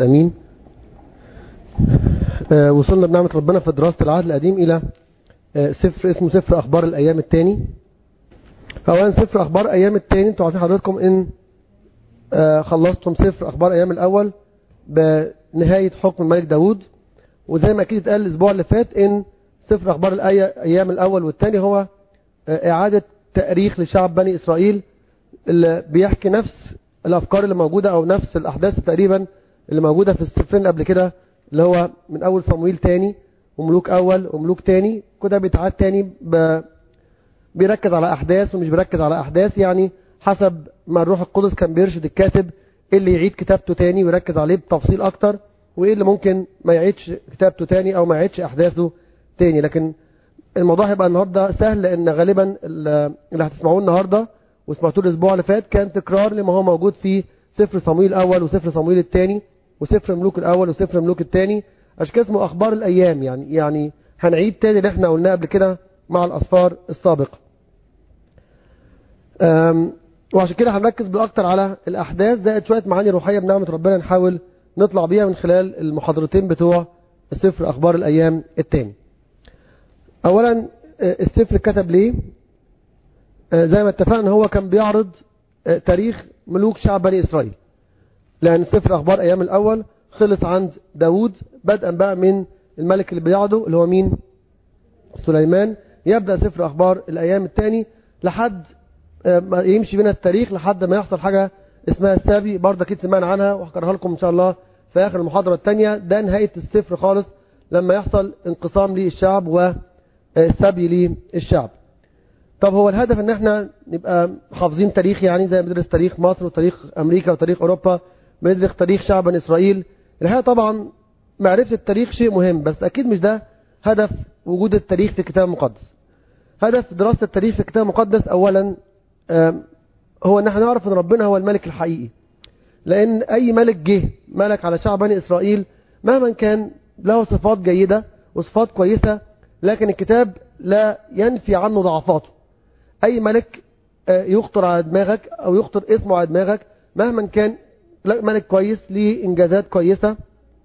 واحد امين آه وصلنا بنعمة ربنا في دراسة العهد القديم الى آه سفر اسمه سفر اخبار الايام الثاني اولا سفر اخبار ايام الثاني انتوا عارفين حضراتكم ان آه خلصتم سفر اخبار ايام الاول بنهاية حكم الملك داود وزي ما اكيد اتقال الاسبوع اللي فات ان سفر اخبار الايام الاول والثاني هو اعادة تاريخ لشعب بني اسرائيل اللي بيحكي نفس الافكار اللي موجودة او نفس الاحداث تقريبا اللي موجودة في السفرين اللي قبل كده اللي هو من اول صمويل تاني وملوك اول وملوك تاني كده بيتعاد تاني ب... بيركز على احداث ومش بيركز على احداث يعني حسب ما الروح القدس كان بيرشد الكاتب ايه اللي يعيد كتابته تاني ويركز عليه بتفصيل اكتر وايه اللي ممكن ما يعيدش كتابته تاني او ما يعيدش احداثه تاني لكن الموضوع هيبقى النهارده سهل لان غالبا اللي هتسمعوه النهارده وسمعتوه الاسبوع اللي فات كان تكرار لما هو موجود في سفر صمويل الاول وسفر صمويل الثاني وسفر ملوك الاول وسفر ملوك الثاني عشان كده اسمه اخبار الايام يعني يعني هنعيد تاني اللي احنا قلناه قبل كده مع الاسفار السابقه وعشان كده هنركز باكتر على الاحداث زائد شويه معاني روحيه بنعمه ربنا نحاول نطلع بيها من خلال المحاضرتين بتوع السفر اخبار الايام الثاني اولا السفر كتب ليه زي ما اتفقنا هو كان بيعرض تاريخ ملوك شعب بني اسرائيل لان سفر اخبار ايام الاول خلص عند داود بدءا بقى من الملك اللي بيعده اللي هو مين سليمان يبدأ سفر اخبار الايام الثاني لحد ما يمشي بينا التاريخ لحد ما يحصل حاجة اسمها السابي برضه اكيد سمعنا عنها وهكررها لكم ان شاء الله في اخر المحاضرة الثانية ده نهاية السفر خالص لما يحصل انقسام للشعب والسبي للشعب طب هو الهدف ان احنا نبقى حافظين تاريخ يعني زي ما بندرس تاريخ مصر وتاريخ امريكا وتاريخ اوروبا بندرس تاريخ شعب بني اسرائيل الحقيقه طبعا معرفه التاريخ شيء مهم بس اكيد مش ده هدف وجود التاريخ في الكتاب المقدس هدف دراسه التاريخ في الكتاب المقدس اولا هو ان احنا نعرف ان ربنا هو الملك الحقيقي لان اي ملك جه ملك على شعب بني اسرائيل مهما كان له صفات جيده وصفات كويسه لكن الكتاب لا ينفي عنه ضعفاته اي ملك يخطر على دماغك او يخطر اسمه على دماغك مهما كان ملك كويس ليه انجازات كويسه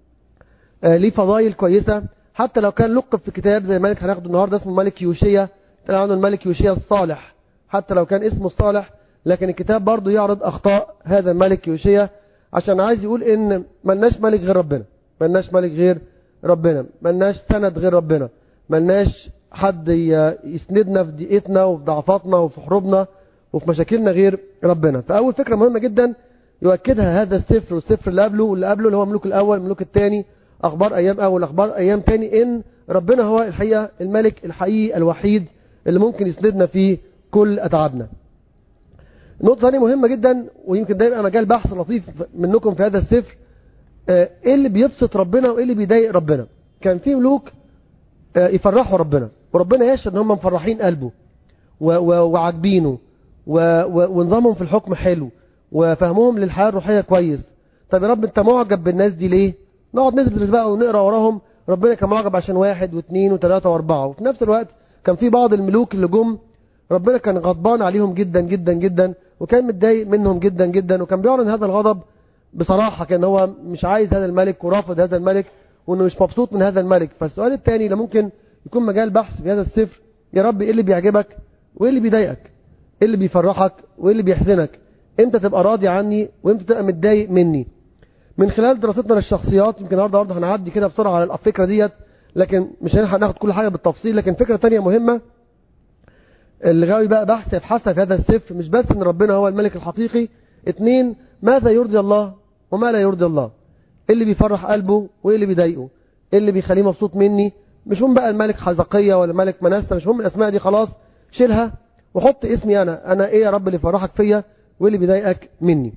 ليه فضائل كويسه حتى لو كان لقب في كتاب زي ملك هناخده النهارده اسمه ملك يوشيا طلع عنه الملك يوشيا الصالح حتى لو كان اسمه الصالح لكن الكتاب برضه يعرض اخطاء هذا الملك يوشيا عشان عايز يقول ان ملناش ملك غير ربنا ملناش ملك غير ربنا ملناش سند غير ربنا ملناش حد يسندنا في ضيقتنا وفي ضعفاتنا وفي حروبنا وفي مشاكلنا غير ربنا فأول فكرة مهمة جدا يؤكدها هذا السفر والسفر اللي قبله واللي قبله اللي هو ملوك الأول الملوك الثاني أخبار أيام أول أخبار أيام ثاني إن ربنا هو الحقيقة الملك الحقيقي الوحيد اللي ممكن يسندنا في كل أتعابنا نقطة ثانية مهمة جدا ويمكن ده يبقى مجال بحث لطيف منكم في هذا السفر ايه اللي بيبسط ربنا وايه اللي بيضايق ربنا كان في ملوك يفرحوا ربنا وربنا يشهد ان هم مفرحين قلبه وعاجبينه ونظامهم في الحكم حلو وفهمهم للحياة الروحية كويس طب يا رب انت معجب بالناس دي ليه نقعد ندرس بقى ونقرا وراهم ربنا كان معجب عشان واحد واثنين وثلاثة واربعة وفي نفس الوقت كان في بعض الملوك اللي جم ربنا كان غضبان عليهم جدا جدا جدا وكان متضايق منهم جدا جدا وكان بيعلن هذا الغضب بصراحة كان هو مش عايز هذا الملك ورافض هذا الملك وانه مش مبسوط من هذا الملك فالسؤال الثاني اللي ممكن يكون مجال بحث في هذا السفر يا رب ايه اللي بيعجبك وايه اللي بيضايقك ايه اللي بيفرحك وايه اللي بيحزنك امتى تبقى راضي عني وامتى تبقى متضايق مني من خلال دراستنا للشخصيات يمكن النهارده برضه هنعدي كده بسرعه على الفكره ديت لكن مش هنلحق ناخد كل حاجه بالتفصيل لكن فكره ثانيه مهمه اللي غاوي بقى بحث يبحثها في هذا السفر مش بس ان ربنا هو الملك الحقيقي اثنين ماذا يرضي الله وما لا يرضي الله ايه اللي بيفرح قلبه وايه اللي بيضايقه ايه اللي بيخليه مبسوط مني مش هم بقى الملك حزقية ولا ملك مناسة مش هم الاسماء دي خلاص شيلها وحط اسمي انا انا ايه يا رب اللي يفرحك فيا وايه اللي بيضايقك مني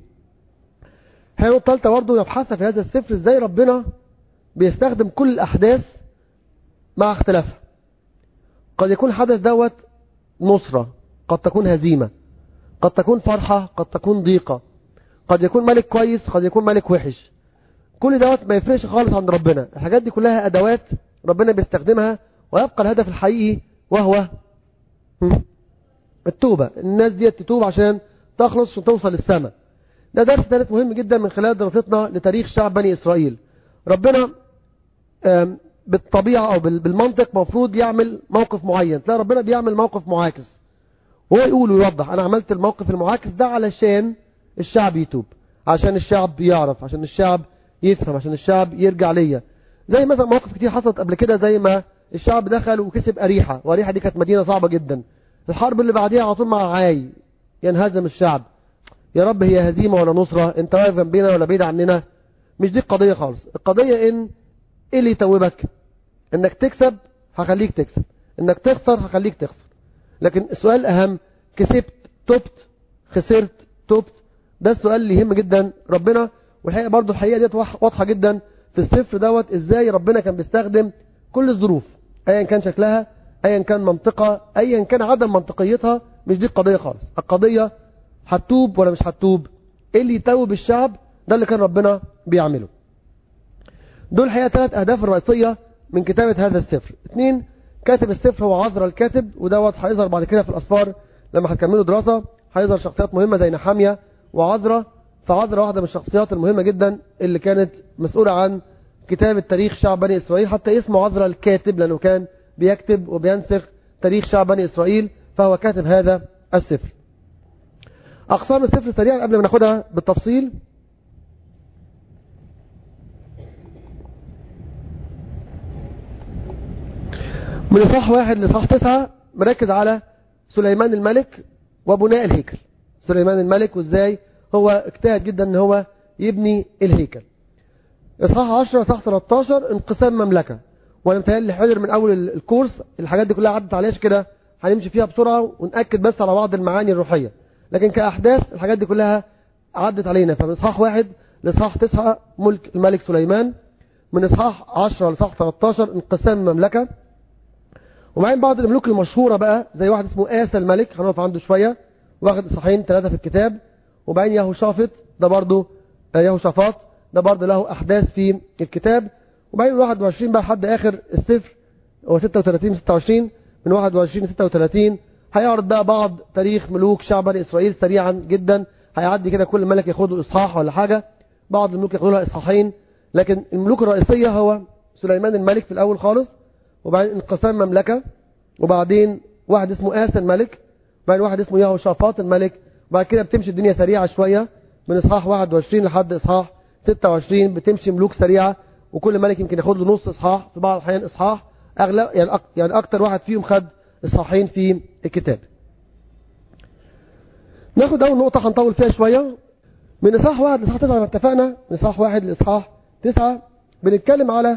هي النقطه الثالثه برضه يبحثها في هذا السفر ازاي ربنا بيستخدم كل الاحداث مع اختلافها قد يكون حدث دوت نصرة قد تكون هزيمة قد تكون فرحة قد تكون ضيقة قد يكون ملك كويس قد يكون ملك وحش كل دوت ما يفرقش خالص عند ربنا الحاجات دي كلها ادوات ربنا بيستخدمها ويبقى الهدف الحقيقي وهو التوبة الناس دي تتوب عشان تخلص عشان توصل للسماء ده درس ثالث مهم جدا من خلال دراستنا لتاريخ شعب بني إسرائيل ربنا بالطبيعة أو بالمنطق مفروض يعمل موقف معين تلاقي ربنا بيعمل موقف معاكس وهو يقول ويوضح أنا عملت الموقف المعاكس ده علشان الشعب يتوب عشان الشعب يعرف عشان الشعب يفهم عشان الشعب يرجع ليا زي مثلا مواقف كتير حصلت قبل كده زي ما الشعب دخل وكسب أريحة وأريحة دي كانت مدينة صعبة جدا الحرب اللي بعديها على طول مع عاي ينهزم الشعب يا رب هي هزيمة ولا نصرة انت واقف جنبنا ولا بعيد عننا مش دي القضية خالص القضية ان ايه اللي يتوبك انك تكسب هخليك تكسب انك تخسر هخليك تخسر لكن السؤال الاهم كسبت تبت خسرت تبت ده السؤال اللي يهم جدا ربنا والحقيقة برضو الحقيقة ديت واضحة جدا في السفر دوت ازاي ربنا كان بيستخدم كل الظروف ايا كان شكلها ايا كان منطقة ايا كان عدم منطقيتها مش دي القضية خالص القضية هتوب ولا مش هتوب ايه اللي يتوب الشعب ده اللي كان ربنا بيعمله دول الحقيقة ثلاث اهداف رئيسية من كتابة هذا السفر اثنين كاتب السفر هو عذرا الكاتب ودوت هيظهر بعد كده في الاسفار لما هتكملوا دراسة هيظهر شخصيات مهمة زي نحامية وعذرا فعذرا واحدة من الشخصيات المهمة جدا اللي كانت مسؤولة عن كتابة تاريخ شعب بني إسرائيل حتى اسمه عذرا الكاتب لأنه كان بيكتب وبينسخ تاريخ شعب بني إسرائيل فهو كاتب هذا السفر أقسام السفر سريعا قبل ما ناخدها بالتفصيل من إصحاح واحد لإصحاح تسعة مركز على سليمان الملك وبناء الهيكل سليمان الملك وإزاي هو اجتهد جدا ان هو يبني الهيكل إصحاح 10 إصحاح 13 انقسام مملكة وانا متهيألي حضر من أول الكورس الحاجات دي كلها عدت عليها كده هنمشي فيها بسرعة ونأكد بس على بعض المعاني الروحية لكن كأحداث الحاجات دي كلها عدت علينا فمن إصحاح واحد لإصحاح تسعة ملك الملك سليمان من إصحاح 10 لإصحاح 13 انقسام المملكة وبعدين بعض الملوك المشهورة بقى زي واحد اسمه آسى الملك هنقف عنده شوية واخد إصحاحين ثلاثة في الكتاب وبعدين ياهو شافط ده برضه ياهو شافاط ده برضه له أحداث في الكتاب وبعدين 21 بقى لحد آخر السفر هو 36 26 من 21 ل 36 هيعرض بقى بعض تاريخ ملوك شعب بني إسرائيل سريعا جدا هيعدي كده كل ملك ياخده إصحاح ولا حاجة بعض الملوك ياخدوا لها إصحاحين لكن الملوك الرئيسية هو سليمان الملك في الأول خالص وبعدين انقسام مملكة وبعدين واحد اسمه آسى الملك وبعدين واحد اسمه ياهو شافاط الملك وبعد كده بتمشي الدنيا سريعة شوية من إصحاح 21 لحد إصحاح 26 بتمشي ملوك سريعة وكل ملك يمكن ياخد له نص إصحاح في بعض الأحيان إصحاح أغلب يعني أك يعني أكتر واحد فيهم خد إصحاحين في الكتاب ناخد أول نقطة هنطول فيها شوية من إصحاح واحد لإصحاح تسعة ما اتفقنا من إصحاح واحد لإصحاح تسعة بنتكلم على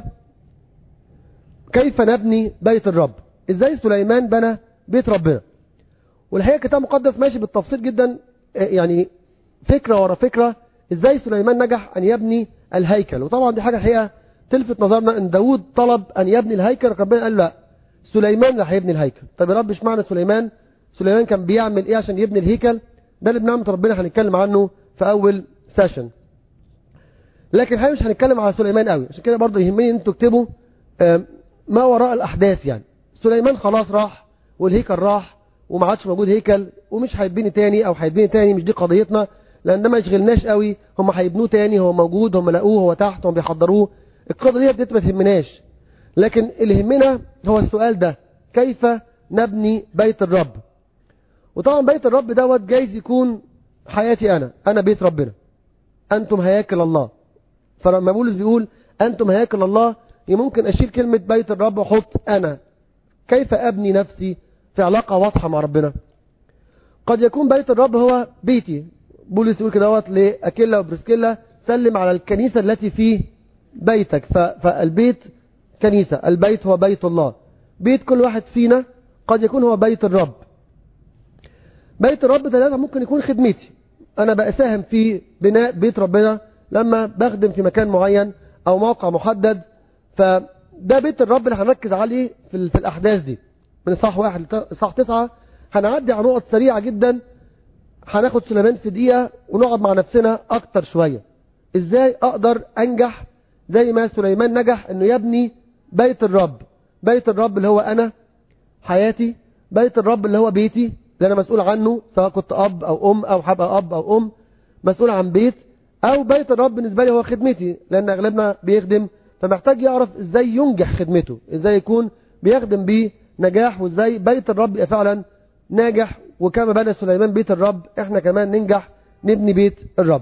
كيف نبني بيت الرب إزاي سليمان بنى بيت ربنا والحقيقة الكتاب المقدس ماشي بالتفصيل جدا يعني فكرة ورا فكرة ازاي سليمان نجح ان يبني الهيكل وطبعا دي حاجة الحقيقة تلفت نظرنا ان داود طلب ان يبني الهيكل ربنا قال لا سليمان اللي هيبني الهيكل طب يا رب مش معنى سليمان سليمان كان بيعمل ايه عشان يبني الهيكل ده اللي بنعمة ربنا هنتكلم عنه في اول سيشن لكن الحقيقة مش هنتكلم على سليمان قوي عشان كده برضه يهمني ان انتوا تكتبوا ما وراء الاحداث يعني سليمان خلاص راح والهيكل راح وما عادش موجود هيكل ومش هيتبني تاني او هيتبني تاني مش دي قضيتنا لان ده ما يشغلناش قوي هم هيبنوه تاني هو موجود هم لقوه هو تحت هم بيحضروه القضيه دي ما تهمناش لكن اللي يهمنا هو السؤال ده كيف نبني بيت الرب وطبعا بيت الرب دوت جايز يكون حياتي انا انا بيت ربنا انتم هياكل الله فلما بولس بيقول انتم هياكل الله ممكن اشيل كلمه بيت الرب واحط انا كيف ابني نفسي في علاقة واضحة مع ربنا قد يكون بيت الرب هو بيتي بولس يقول كده وقت لأكيلا وبرسكيلا سلم على الكنيسة التي في بيتك فالبيت كنيسة البيت هو بيت الله بيت كل واحد فينا قد يكون هو بيت الرب بيت الرب ده ممكن يكون خدمتي أنا بأساهم في بناء بيت ربنا لما بخدم في مكان معين أو موقع محدد فده بيت الرب اللي هنركز عليه في الأحداث دي من صح واحد لصح تسعة هنعدي على نقط سريعة جدا هناخد سليمان في دقيقة ونقعد مع نفسنا اكتر شوية ازاي اقدر انجح زي ما سليمان نجح انه يبني بيت الرب بيت الرب اللي هو انا حياتي بيت الرب اللي هو بيتي اللي انا مسؤول عنه سواء كنت اب او ام او هبقى اب او ام مسؤول عن بيت او بيت الرب بالنسبة لي هو خدمتي لان اغلبنا بيخدم فمحتاج يعرف ازاي ينجح خدمته ازاي يكون بيخدم بيه نجاح وازاي بيت الرب يبقى فعلا ناجح وكما بنى سليمان بيت الرب احنا كمان ننجح نبني بيت الرب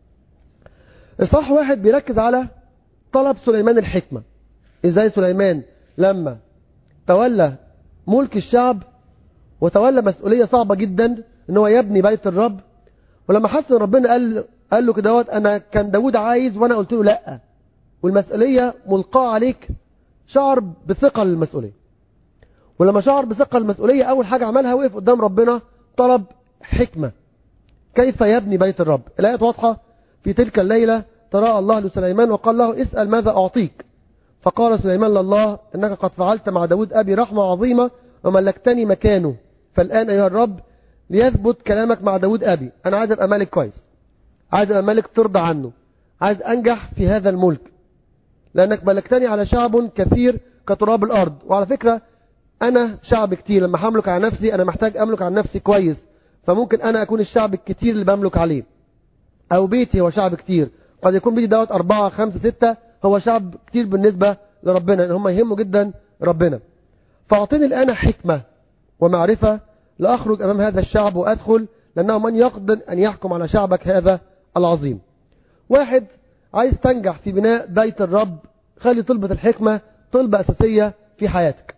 اصحاح واحد بيركز على طلب سليمان الحكمة ازاي سليمان لما تولى ملك الشعب وتولى مسؤولية صعبة جدا ان هو يبني بيت الرب ولما حس ان ربنا قال قال له كده انا كان داود عايز وانا قلت له لا والمسؤولية ملقاة عليك شعر بثقل المسؤولية ولما شعر بثقل المسؤولية اول حاجة عملها وقف قدام ربنا طلب حكمة كيف يبني بيت الرب الآية واضحة في تلك الليلة تراءى الله لسليمان وقال له اسأل ماذا أعطيك فقال سليمان لله إنك قد فعلت مع داود أبي رحمة عظيمة وملكتني مكانه فالآن أيها الرب ليثبت كلامك مع داود أبي أنا عايز أبقى ملك كويس عايز أبقى ملك ترضى عنه عايز أنجح في هذا الملك لأنك ملكتني على شعب كثير كتراب الأرض وعلى فكرة أنا شعب كتير لما هملك على نفسي أنا محتاج أملك على نفسي كويس فممكن أنا أكون الشعب الكتير اللي بملك عليه أو بيتي هو شعب كتير قد يكون بيتي دوت أربعة خمسة ستة هو شعب كتير بالنسبة لربنا إن هم يهموا جدا ربنا فأعطيني الآن حكمة ومعرفة لأخرج أمام هذا الشعب وأدخل لأنه من يقدر أن يحكم على شعبك هذا العظيم واحد عايز تنجح في بناء بيت الرب خلي طلبة الحكمة طلبة أساسية في حياتك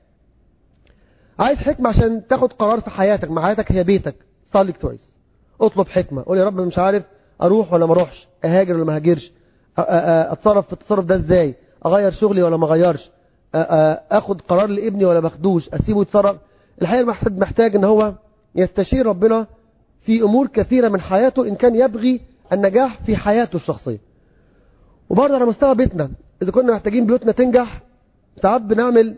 عايز حكمة عشان تاخد قرار في حياتك مع حياتك هي بيتك صلي كويس اطلب حكمة قول يا رب مش عارف اروح ولا ما اروحش اهاجر ولا ما هاجرش اتصرف في التصرف ده ازاي اغير شغلي ولا ما اغيرش اخد قرار لابني ولا ما اخدوش اسيبه يتصرف الحقيقه المحتاج محتاج ان هو يستشير ربنا في امور كثيره من حياته ان كان يبغي النجاح في حياته الشخصيه وبرضه على مستوى بيتنا اذا كنا محتاجين بيوتنا تنجح ساعات بنعمل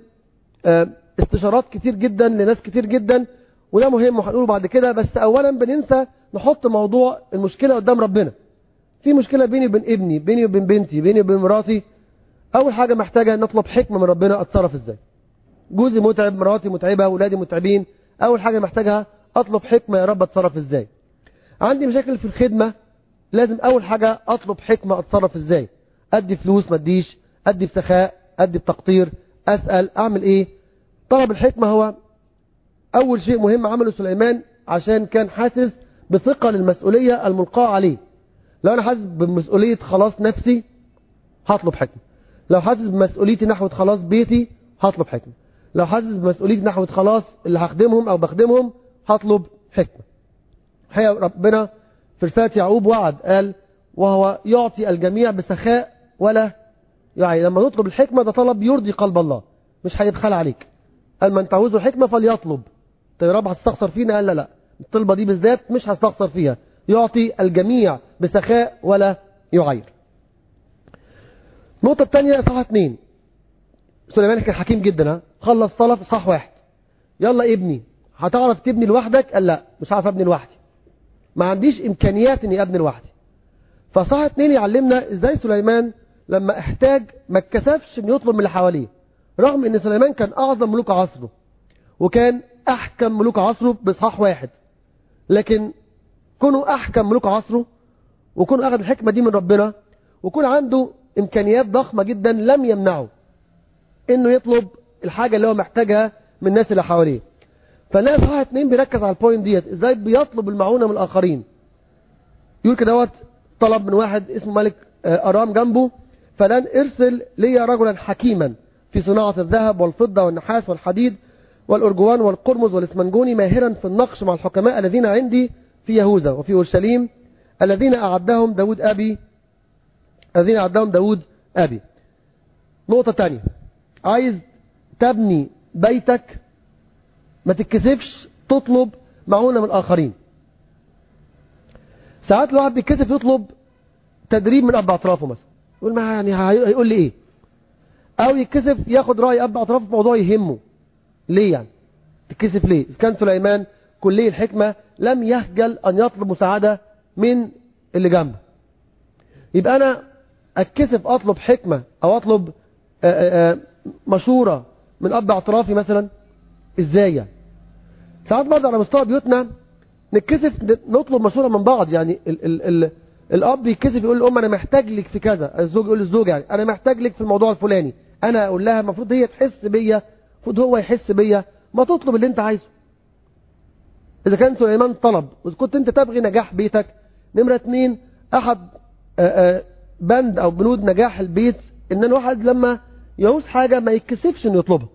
استشارات كتير جدا لناس كتير جدا وده مهم وهنقوله بعد كده بس اولا بننسى نحط موضوع المشكله قدام ربنا في مشكله بيني وبين ابني بيني وبين بنتي بيني وبين مراتي اول حاجه محتاجه نطلب حكمه من ربنا اتصرف ازاي جوزي متعب مراتي متعبه اولادي متعبين اول حاجه محتاجها اطلب حكمه يا رب اتصرف ازاي عندي مشاكل في الخدمه لازم اول حاجه اطلب حكمه اتصرف ازاي ادي فلوس ما اديش ادي بسخاء ادي بتقطير اسال اعمل ايه طلب الحكمه هو اول شيء مهم عمله سليمان عشان كان حاسس بثقة للمسؤولية الملقاة عليه لو انا حاسس بمسؤولية خلاص نفسي هطلب حكمة لو حاسس بمسؤوليتي نحو خلاص بيتي هطلب حكمة لو حاسس بمسؤوليتي نحو خلاص اللي هخدمهم او بخدمهم هطلب حكمة هي ربنا في رسالة يعقوب وعد قال وهو يعطي الجميع بسخاء ولا يعني لما نطلب الحكمة ده طلب يرضي قلب الله مش هيبخل عليك قال من تعوزه الحكمة فليطلب طيب يا رب هتستخسر فينا قال لا لا الطلبة دي بالذات مش هستخسر فيها يعطي الجميع بسخاء ولا يعير النقطة الثانية صح اتنين سليمان كان حكيم جدا ها خلص صلاة في صح واحد يلا ابني هتعرف تبني لوحدك قال لا مش هعرف ابني لوحدي ما عنديش امكانيات اني ابني لوحدي فصح اتنين يعلمنا ازاي سليمان لما احتاج ما اتكسفش انه يطلب من اللي حواليه رغم ان سليمان كان اعظم ملوك عصره وكان احكم ملوك عصره باصحاح واحد لكن كونه احكم ملوك عصره وكون اخذ الحكمة دي من ربنا وكون عنده امكانيات ضخمة جدا لم يمنعه انه يطلب الحاجة اللي هو محتاجها من الناس اللي حواليه فالناس صحيح اتنين بيركز على البوينت ديت ازاي بيطلب المعونة من الاخرين يقول كده دوت طلب من واحد اسمه ملك ارام جنبه فلن ارسل لي رجلا حكيما في صناعة الذهب والفضة والنحاس والحديد والأرجوان والقرمز والإسمنجوني ماهرا في النقش مع الحكماء الذين عندي في يهوذا وفي أورشليم الذين أعدهم داود أبي الذين أعدهم داود أبي نقطة تانية عايز تبني بيتك ما تتكسفش تطلب معونة من الآخرين ساعات الواحد بيتكسف يطلب تدريب من أب أطرافه مثلا يقول ما يعني هيقول لي إيه أو يتكسف ياخد رأي أب أطرافه في موضوع يهمه ليه يعني تتكسف ليه إذا كان سليمان كلية الحكمة لم يخجل أن يطلب مساعدة من اللي جنبه يبقى أنا أتكسف أطلب حكمة أو أطلب آآ آآ مشورة من أب اعترافي مثلا إزاي يعني ساعات برضه على مستوى بيوتنا نتكسف نطلب مشورة من بعض يعني ال ال ال الاب يتكسف يقول للام انا محتاج لك في كذا الزوج يقول للزوج يعني انا محتاج لك في الموضوع الفلاني انا اقول لها المفروض هي تحس بيا المفروض هو يحس بيا ما تطلب اللي انت عايزه اذا كان سليمان طلب واذا كنت انت تبغي نجاح بيتك نمرة اتنين احد آآ آآ بند او بنود نجاح البيت ان الواحد لما يعوز حاجة ما يتكسفش انه يطلبها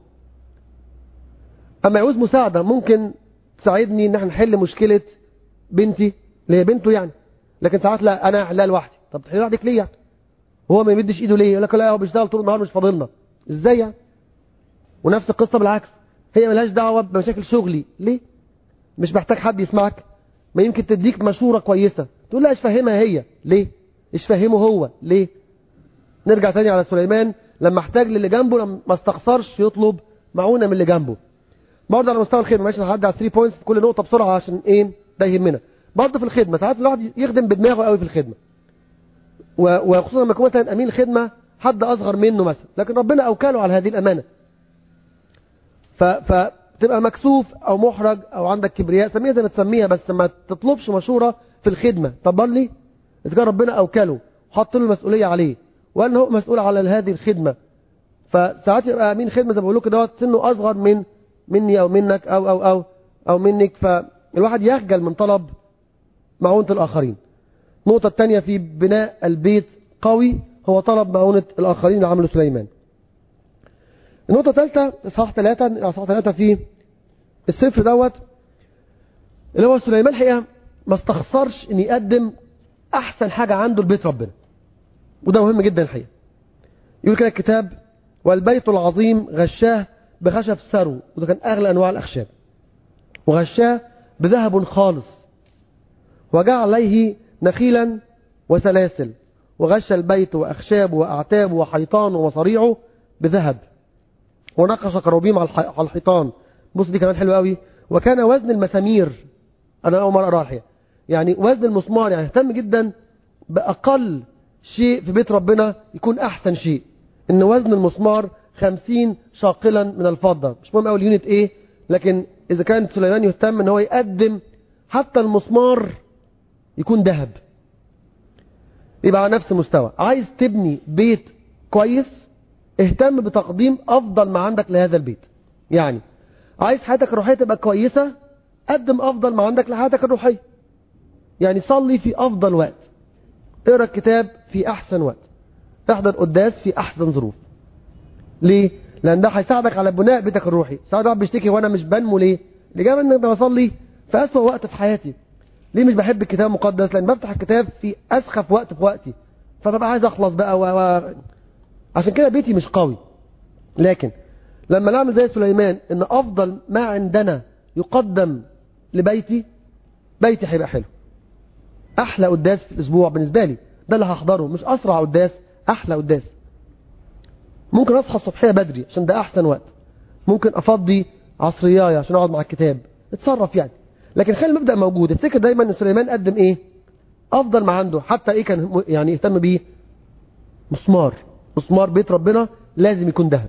اما يعوز مساعدة ممكن تساعدني ان احنا نحل مشكلة بنتي اللي هي بنته يعني لكن ساعات لا انا احلها لوحدي طب تحلها لوحدك ليه يعني هو ما يمدش ايده ليه يقول لك لا هو بيشتغل طول النهار مش فاضلنا ازاي يعني ونفس القصة بالعكس هي ملهاش دعوة بمشاكل شغلي ليه مش محتاج حد يسمعك ما يمكن تديك مشورة كويسة تقول لا ايش فاهمها هي ليه ايش فاهمه هو ليه نرجع تاني على سليمان لما احتاج للي جنبه لما ما استخسرش يطلب معونة من اللي جنبه برضه على مستوى الخدمة ماشي هعدي على 3 بوينتس في كل نقطة بسرعة عشان ايه ده يهمنا برضه في الخدمة ساعات الواحد يخدم بدماغه قوي في الخدمة وخصوصا لما يكون مثلا امين خدمة حد اصغر منه مثلا لكن ربنا اوكله على هذه الامانة ف فتبقى مكسوف او محرج او عندك كبرياء سميها زي ما تسميها بس ما تطلبش مشورة في الخدمة طب لي اذا كان ربنا اوكله وحط له المسؤولية عليه وان هو مسؤول على هذه الخدمة فساعات يبقى امين خدمة زي ما بقول لكم دوت سنه اصغر من مني او منك او او او او منك فالواحد يخجل من طلب معونة الاخرين النقطة الثانية في بناء البيت قوي هو طلب معونة الاخرين اللي عمله سليمان النقطة الثالثة اصحاح ثلاثة اصحاح ثلاثة في السفر دوت اللي هو سليمان الحقيقة ما استخسرش ان يقدم احسن حاجة عنده لبيت ربنا وده مهم جدا الحقيقة يقول كده الكتاب والبيت العظيم غشاه بخشب سرو وده كان اغلى انواع الاخشاب وغشاه بذهب خالص وجعل عليه نخيلا وسلاسل وغش البيت واخشابه واعتابه وحيطانه ومصاريعه بذهب ونقش كروبيم على الحيطان بص دي كمان حلوه قوي وكان وزن المسامير انا اول مره اقراها الحقيقه يعني وزن المسمار يعني اهتم جدا باقل شيء في بيت ربنا يكون احسن شيء ان وزن المسمار خمسين شاقلا من الفضة مش مهم اول يونت ايه لكن اذا كان سليمان يهتم ان هو يقدم حتى المسمار يكون ذهب يبقى على نفس المستوى عايز تبني بيت كويس اهتم بتقديم افضل ما عندك لهذا البيت يعني عايز حياتك الروحية تبقى كويسة قدم افضل ما عندك لحياتك الروحية يعني صلي في افضل وقت اقرا الكتاب في احسن وقت احضر قداس في احسن ظروف ليه لان ده هيساعدك على بناء بيتك الروحي ساعات واحد بيشتكي وانا مش بنمو ليه الاجابه ان انا بصلي في اسوأ وقت في حياتي ليه مش بحب الكتاب المقدس لان بفتح الكتاب في اسخف وقت في وقتي فببقى عايز اخلص بقى و... و... عشان كده بيتي مش قوي لكن لما نعمل زي سليمان ان افضل ما عندنا يقدم لبيتي بيتي هيبقى حلو احلى قداس في الاسبوع بالنسبه لي ده اللي هحضره مش اسرع قداس احلى قداس ممكن اصحى الصبحيه بدري عشان ده احسن وقت ممكن افضي عصرياي عشان اقعد مع الكتاب اتصرف يعني لكن خلي المبدا موجود افتكر دايما ان سليمان قدم ايه افضل ما عنده حتى ايه كان يعني يهتم بيه مسمار مسمار بيت ربنا لازم يكون ذهب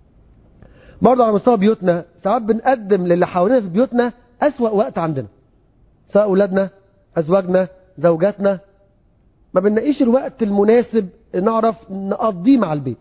برضه على مستوى بيوتنا ساعات بنقدم للي حوالينا في بيوتنا اسوأ وقت عندنا سواء اولادنا ازواجنا زوجاتنا ما بنلاقيش الوقت المناسب نعرف نقضيه مع البيت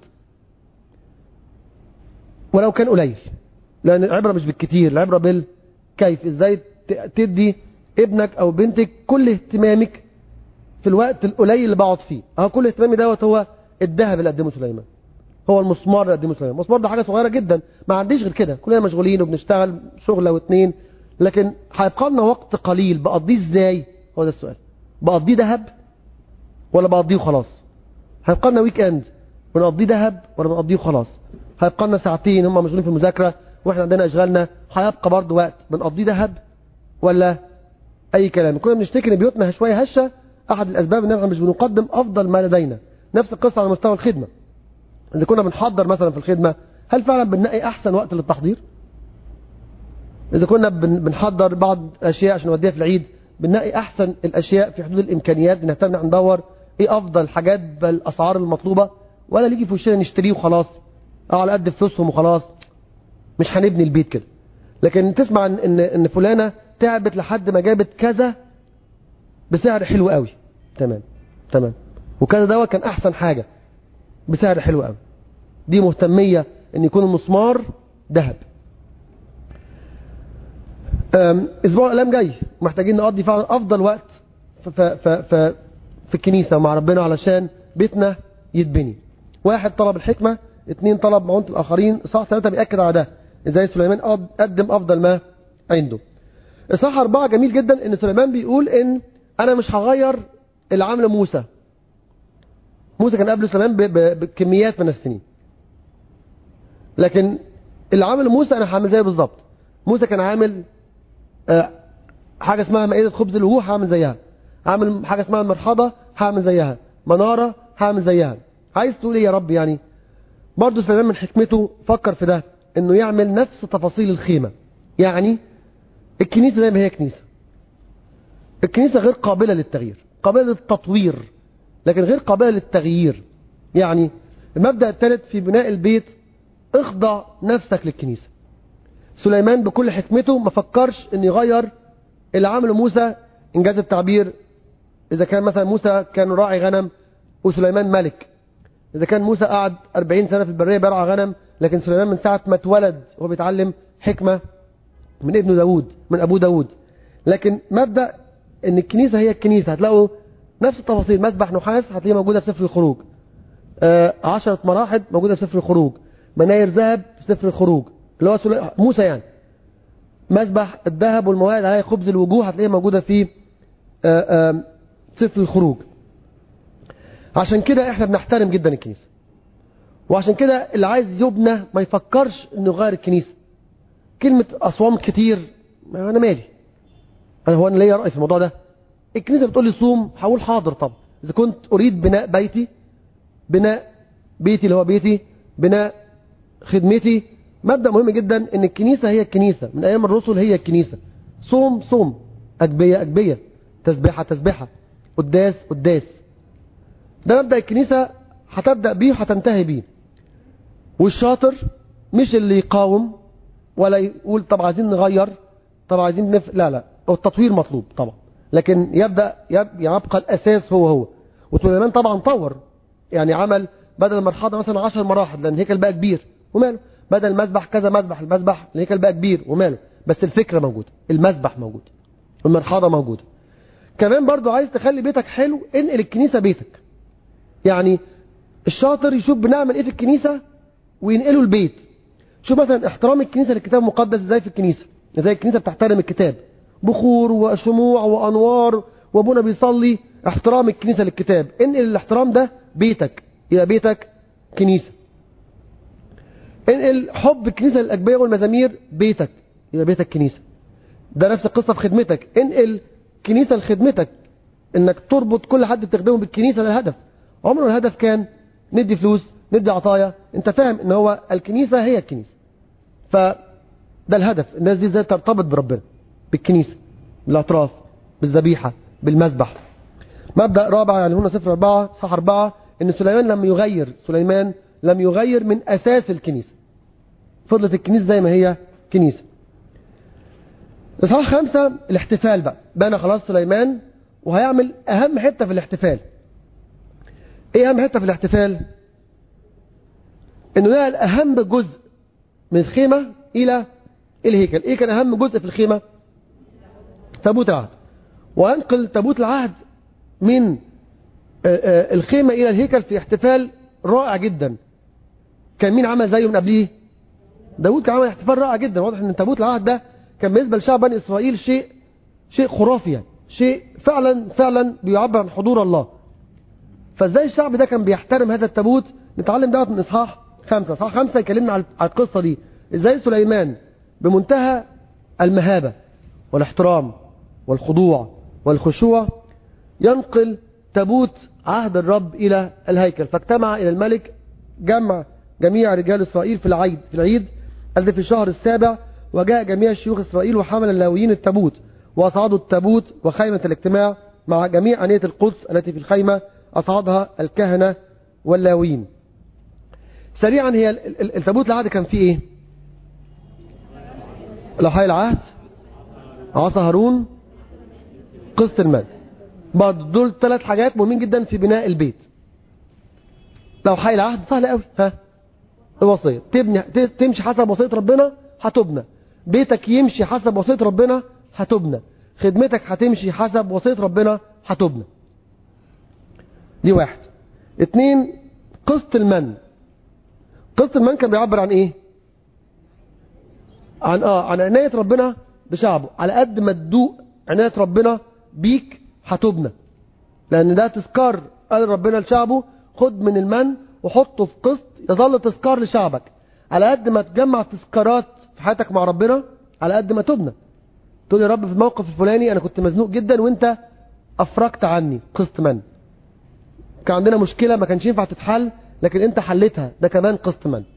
ولو كان قليل لان العبره مش بالكتير العبره بالكيف ازاي تدي ابنك او بنتك كل اهتمامك في الوقت القليل اللي بقعد فيه اهو كل اهتمامي دوت هو الذهب اللي قدمه سليمان هو المسمار اللي قدمه سليمان المسمار ده حاجه صغيره جدا ما عنديش غير كده كلنا مشغولين وبنشتغل شغله واتنين لكن هيبقى لنا وقت قليل بقضيه ازاي هو ده السؤال بقضيه ذهب ولا بقضيه خلاص هيبقى لنا ويك اند بنقضيه ذهب ولا بنقضيه خلاص هيبقى لنا ساعتين هم مشغولين في المذاكره واحنا عندنا اشغالنا هيبقى برضه وقت بنقضيه ذهب ولا اي كلام كنا بنشتكي ان بيوتنا شويه هشه احد الاسباب ان احنا مش بنقدم افضل ما لدينا نفس القصه على مستوى الخدمه اذا كنا بنحضر مثلا في الخدمه هل فعلا بنلاقي احسن وقت للتحضير اذا كنا بنحضر بعض الاشياء عشان نوديها في العيد بنلاقي احسن الاشياء في حدود الامكانيات بنهتم ان ندور ايه افضل حاجات بالاسعار المطلوبه ولا نيجي في وشنا نشتريه وخلاص اه على قد فلوسهم وخلاص مش هنبني البيت كده لكن تسمع ان ان فلانه تعبت لحد ما جابت كذا بسعر حلو قوي تمام تمام وكذا دواء كان احسن حاجة بسعر حلو قوي دي مهتمية ان يكون المسمار ذهب أم، اسبوع الالام جاي محتاجين نقضي فعلا افضل وقت ف ف ف ف في الكنيسة مع ربنا علشان بيتنا يتبني واحد طلب الحكمة اتنين طلب معونة الاخرين اصحاح ثلاثة بيأكد على ده ازاي سليمان قد- قدم افضل ما عنده اصحاح اربعة جميل جدا ان سليمان بيقول ان انا مش هغير اللي عامله موسى موسى كان قبل سليمان ب- ب- بكميات من السنين لكن اللي عمله موسى انا هعمل زيه بالظبط موسى كان عامل آه، حاجة اسمها مائدة خبز الوجوه هعمل زيها عامل حاجة اسمها المرحضة هعمل زيها منارة هعمل زيها عايز تقول ايه يا رب يعني برضه سليمان من حكمته فكر في ده انه يعمل نفس تفاصيل الخيمة يعني الكنيسة زي ما هي كنيسة الكنيسة غير قابلة للتغيير قابلة للتطوير لكن غير قابلة للتغيير يعني المبدأ الثالث في بناء البيت اخضع نفسك للكنيسة سليمان بكل حكمته ما فكرش ان يغير اللي عمله موسى انجاز التعبير اذا كان مثلا موسى كان راعي غنم وسليمان ملك اذا كان موسى قعد 40 سنة في البرية بيرعى غنم لكن سليمان من ساعة ما اتولد وهو بيتعلم حكمة من ابنه داود من ابوه داود لكن مبدأ ان الكنيسة هي الكنيسة هتلاقوا نفس التفاصيل مسبح نحاس هتلاقيه موجودة في سفر الخروج آه، عشرة مراحل موجودة في سفر الخروج مناير ذهب في سفر الخروج اللي هو سلي- موسى يعني مسبح الذهب والمواد عليه خبز الوجوه هتلاقيها موجودة في آه، آه، سفر الخروج عشان كده احنا بنحترم جدا الكنيسة وعشان كده اللي عايز يبنى ما يفكرش انه يغير الكنيسة كلمة أصوام كتير ما أنا مالي أنا هو أنا ليا رأي في الموضوع ده الكنيسة بتقول لي صوم هقول حاضر طبعا إذا كنت أريد بناء بيتي بناء بيتي اللي هو بيتي بناء خدمتي مبدأ مهم جدا ان الكنيسة هي الكنيسة من ايام الرسل هي الكنيسة صوم صوم أجبية أجبية تسبيحة تسبيحة قداس قداس ده مبدأ الكنيسة هتبدأ بيه وهتنتهي بيه والشاطر مش اللي يقاوم ولا يقول طب عايزين نغير طب عايزين نف... لا لا هو التطوير مطلوب طبعا لكن يبدأ يب... يبقى الأساس هو هو وسليمان طبعا طور يعني عمل بدل المرحاضة مثلا 10 مراحل لأن الهيكل بقى كبير وماله بدل المسبح كذا مسبح المسبح الهيكل بقى كبير وماله بس الفكرة موجودة المسبح موجود والمرحاضة موجودة كمان برضو عايز تخلي بيتك حلو انقل الكنيسة بيتك يعني الشاطر يشوف بنعمل ايه في الكنيسة وينقله البيت شوف مثلا احترام الكنيسة للكتاب المقدس ازاي في الكنيسة ازاي الكنيسة بتحترم الكتاب بخور وشموع وانوار وابونا بيصلي احترام الكنيسة للكتاب انقل الاحترام ده بيتك يبقى بيتك كنيسة انقل حب الكنيسة للأجبية والمزامير بيتك يبقى بيتك كنيسة ده نفس القصة في خدمتك انقل كنيسة لخدمتك انك تربط كل حد بتخدمه بالكنيسة للهدف عمره الهدف كان ندي فلوس ندي عطايا انت فاهم ان هو الكنيسة هي الكنيسة فده الهدف الناس دي ازاي ترتبط بربنا بالكنيسة بالاعتراف بالذبيحة بالمذبح مبدأ رابع يعني هنا صفر أربعة صح أربعة ان سليمان لم يغير سليمان لم يغير من أساس الكنيسة فضلت الكنيسة زي ما هي كنيسة إصحاح خمسة الاحتفال بقى بنى خلاص سليمان وهيعمل أهم حتة في الاحتفال إيه أهم حتة في الاحتفال إنه نقل أهم جزء من الخيمة إلى الهيكل إيه كان أهم جزء في الخيمة تابوت العهد وأنقل تابوت العهد من الخيمة إلى الهيكل في احتفال رائع جدا كان مين عمل زيه من قبليه داود كان عمل احتفال رائع جدا واضح ان تابوت العهد ده كان بالنسبة لشعب بني إسرائيل شيء شيء خرافي يعني شيء فعلا فعلا بيعبر عن حضور الله فازاي الشعب ده كان بيحترم هذا التابوت نتعلم دوت من إصحاح خمسة إصحاح خمسة يكلمنا على القصة دي ازاي سليمان بمنتهى المهابة والاحترام والخضوع والخشوع ينقل تابوت عهد الرب إلى الهيكل فاجتمع إلى الملك جمع جميع رجال إسرائيل في العيد في العيد الذي في الشهر السابع وجاء جميع شيوخ إسرائيل وحمل اللاويين التابوت وأصعدوا التابوت وخيمة الاجتماع مع جميع أنية القدس التي في الخيمة أصعدها الكهنة واللاويين سريعا هي التابوت العهد كان فيه ايه لوحي العهد عصا هارون قسط المال برضه دول ثلاث حاجات مهمين جدا في بناء البيت لو حي العهد سهل قوي ها الوصيه تبني تمشي حسب وصيه ربنا هتبنى بيتك يمشي حسب وصيه ربنا هتبنى خدمتك هتمشي حسب وصيه ربنا هتبنى دي واحد اتنين قسط المن قسط المن كان بيعبر عن ايه عن اه عن عناية ربنا بشعبه على قد ما تدوق عناية ربنا بيك هتبنى لان ده تذكار قال ربنا لشعبه خد من المن وحطه في قسط يظل تذكار لشعبك على قد ما تجمع تذكارات في حياتك مع ربنا على قد ما تبنى تقول يا رب في الموقف الفلاني انا كنت مزنوق جدا وانت افرجت عني قسط من كان عندنا مشكلة ما كانش ينفع تتحل لكن انت حلتها ده كمان قسط من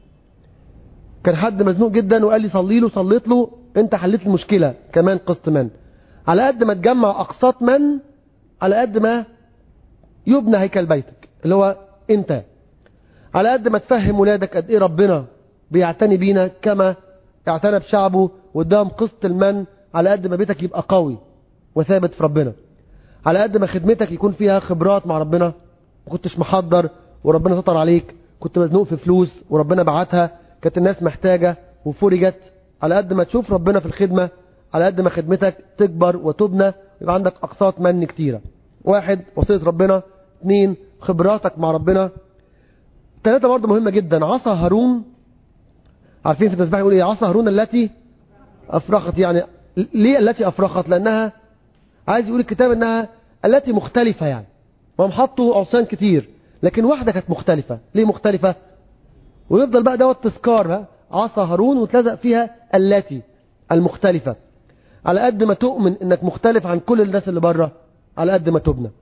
كان حد مزنوق جدا وقال لي صلي له صليت له انت حليت المشكلة كمان قسط من على قد ما تجمع اقساط من على قد ما يبنى هيكل بيتك اللي هو انت على قد ما تفهم ولادك قد ايه ربنا بيعتني بينا كما اعتنى بشعبه واداهم قسط المن على قد ما بيتك يبقى قوي وثابت في ربنا على قد ما خدمتك يكون فيها خبرات مع ربنا ما كنتش محضر وربنا سطر عليك كنت مزنوق في فلوس وربنا بعتها كانت الناس محتاجة وفرجت على قد ما تشوف ربنا في الخدمة على قد ما خدمتك تكبر وتبنى يبقى عندك أقساط من كتيرة واحد وصية ربنا اثنين خبراتك مع ربنا ثلاثة برضه مهمة جدا عصا هارون عارفين في التسبيح يقول ايه عصا هارون التي أفرخت يعني ليه التي أفرخت لأنها عايز يقول الكتاب انها التي مختلفة يعني وهم حطوا عصيان كتير لكن واحدة كانت مختلفة ليه مختلفة ويفضل بقى دوت تذكار عصا هارون وتلزق فيها التي المختلفة على قد ما تؤمن انك مختلف عن كل الناس اللي بره على قد ما تبنى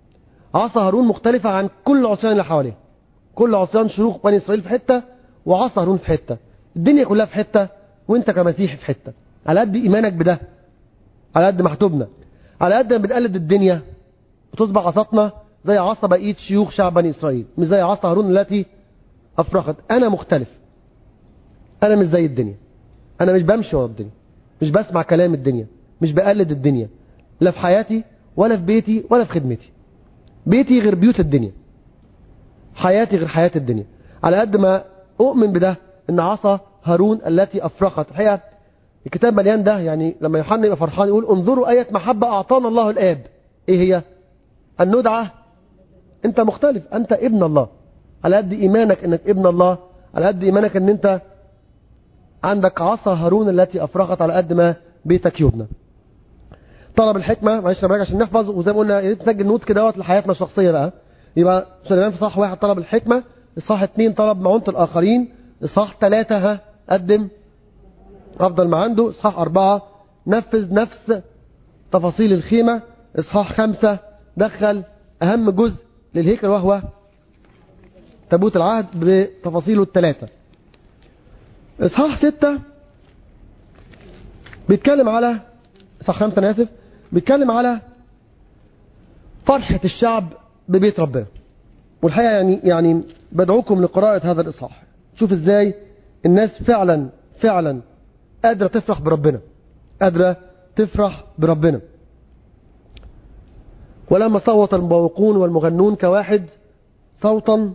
عصا هارون مختلفة عن كل العصيان اللي حواليه كل عصيان شيوخ بني اسرائيل في حتة وعصا هارون في حتة الدنيا كلها في حتة وانت كمسيحي في حتة على قد ايمانك بده على قد ما هتبنى على قد ما بنقلد الدنيا وتصبح عصاتنا زي عصا بقية شيوخ شعب بني إسرائيل مش زي عصا هارون التي أفرخت أنا مختلف أنا مش زي الدنيا أنا مش بمشي ورا الدنيا مش بسمع كلام الدنيا مش بقلد الدنيا لا في حياتي ولا في بيتي ولا في خدمتي بيتي غير بيوت الدنيا حياتي غير حياة الدنيا على قد ما أؤمن بده إن عصا هارون التي أفرخت الحقيقة الكتاب مليان ده يعني لما يوحنا يبقى فرحان يقول انظروا آية محبة أعطانا الله الآب إيه هي أن ندعى أنت مختلف أنت ابن الله على قد إيمانك أنك ابن الله على قد إيمانك أن أنت عندك عصا هارون التي أفرغت على قد ما بيتك يبنى طلب الحكمة معلش نراجع عشان نحفظ وزي ما قلنا يا ريت نسجل نوت كده لحياتنا الشخصية بقى يبقى سليمان في صح واحد طلب الحكمة الصح اتنين طلب معونة الآخرين الصح ثلاثة ها قدم أفضل ما عنده إصحاح أربعة نفذ نفس تفاصيل الخيمة إصحاح خمسة دخل أهم جزء للهيكل وهو تابوت العهد بتفاصيله الثلاثة إصحاح ستة بيتكلم على إصحاح خمسة أنا آسف بيتكلم على فرحة الشعب ببيت ربنا والحقيقة يعني يعني بدعوكم لقراءة هذا الإصحاح شوف إزاي الناس فعلا فعلا قادرة تفرح بربنا قادرة تفرح بربنا ولما صوت المبوقون والمغنون كواحد صوتا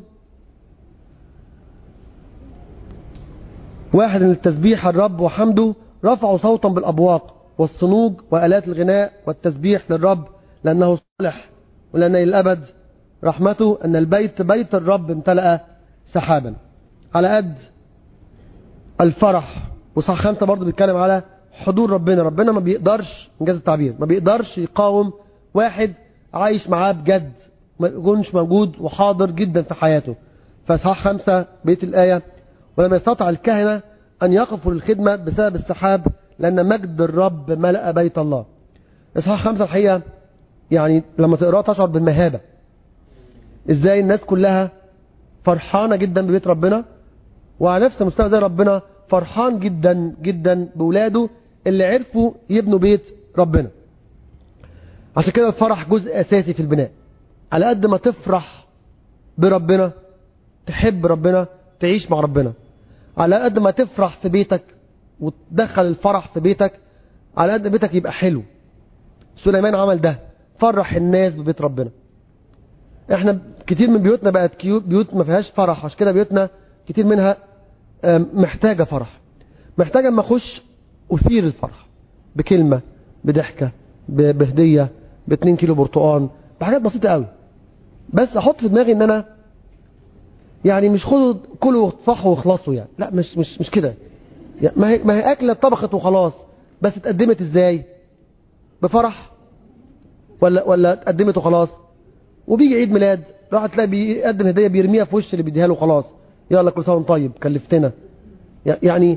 واحد للتسبيح الرب وحمده رفعوا صوتا بالأبواق والصنوج وآلات الغناء والتسبيح للرب لأنه صالح ولأن الأبد رحمته أن البيت بيت الرب امتلأ سحابا على قد الفرح وصح خمسة برضو بيتكلم على حضور ربنا ربنا ما بيقدرش انجاز التعبير ما بيقدرش يقاوم واحد عايش معاه بجد ما يكونش موجود وحاضر جدا في حياته فاصحاح خمسة بيت الآية ولم يستطع الكهنة أن يقفوا للخدمة بسبب السحاب لأن مجد الرب ملأ بيت الله اصحاح خمسة الحقيقة يعني لما تقراه تشعر بالمهابة ازاي الناس كلها فرحانة جدا ببيت ربنا وعلى نفس المستوى زي ربنا فرحان جدا جدا بولاده اللي عرفوا يبنوا بيت ربنا عشان كده الفرح جزء أساسي في البناء على قد ما تفرح بربنا تحب ربنا تعيش مع ربنا على قد ما تفرح في بيتك وتدخل الفرح في بيتك على قد بيتك يبقى حلو سليمان عمل ده تفرح الناس ببيت ربنا احنا كتير من بيوتنا بقت كيوت بيوت ما فيهاش فرح عشان كده بيوتنا كتير منها محتاجة فرح محتاجة اما اخش اثير الفرح بكلمة بضحكة بهدية باتنين كيلو برتقان بحاجات بسيطة قوي بس احط في دماغي ان انا يعني مش خدوا كلوا صح واخلصوا يعني لا مش مش مش كده يعني ما هي ما هي اكله اتطبخت وخلاص بس اتقدمت ازاي بفرح ولا ولا اتقدمت وخلاص وبيجي عيد ميلاد راح تلاقي بيقدم هديه بيرميها في وش اللي بيديها له خلاص يلا كل سنه طيب كلفتنا يعني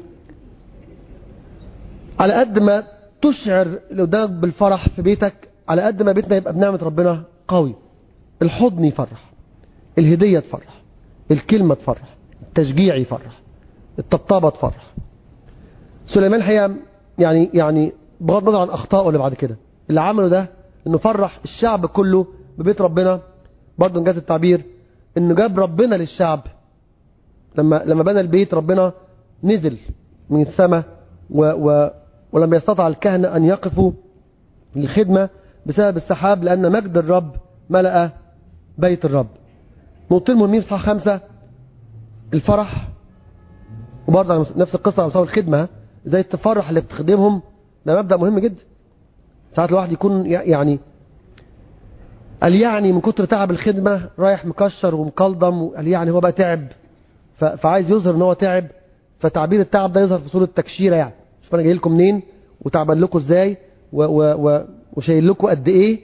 على قد ما تشعر اللي قدامك بالفرح في بيتك على قد ما بيتنا يبقى بنعمه ربنا قوي الحضن يفرح الهديه تفرح الكلمه تفرح التشجيع يفرح الطبطبه تفرح سليمان الحقيقه يعني يعني بغض النظر عن اخطائه اللي بعد كده اللي عمله ده انه فرح الشعب كله ببيت ربنا برضه انجاز التعبير انه جاب ربنا للشعب لما لما بنى البيت ربنا نزل من السماء و و ولم يستطع الكهنة أن يقفوا للخدمة بسبب السحاب لأن مجد الرب ملأ بيت الرب نقطتين مهمين في صح خمسة الفرح وبرضه نفس القصة على مستوى الخدمة ازاي تفرح اللي بتخدمهم ده مبدأ مهم جدا ساعات الواحد يكون يعني قال يعني من كتر تعب الخدمة رايح مكشر ومكلضم قال يعني هو بقى تعب فعايز يظهر ان هو تعب فتعبير التعب ده يظهر في صورة تكشيرة يعني شوف انا جاي لكم منين وتعبان لكم ازاي و و و وشايل لكم قد ايه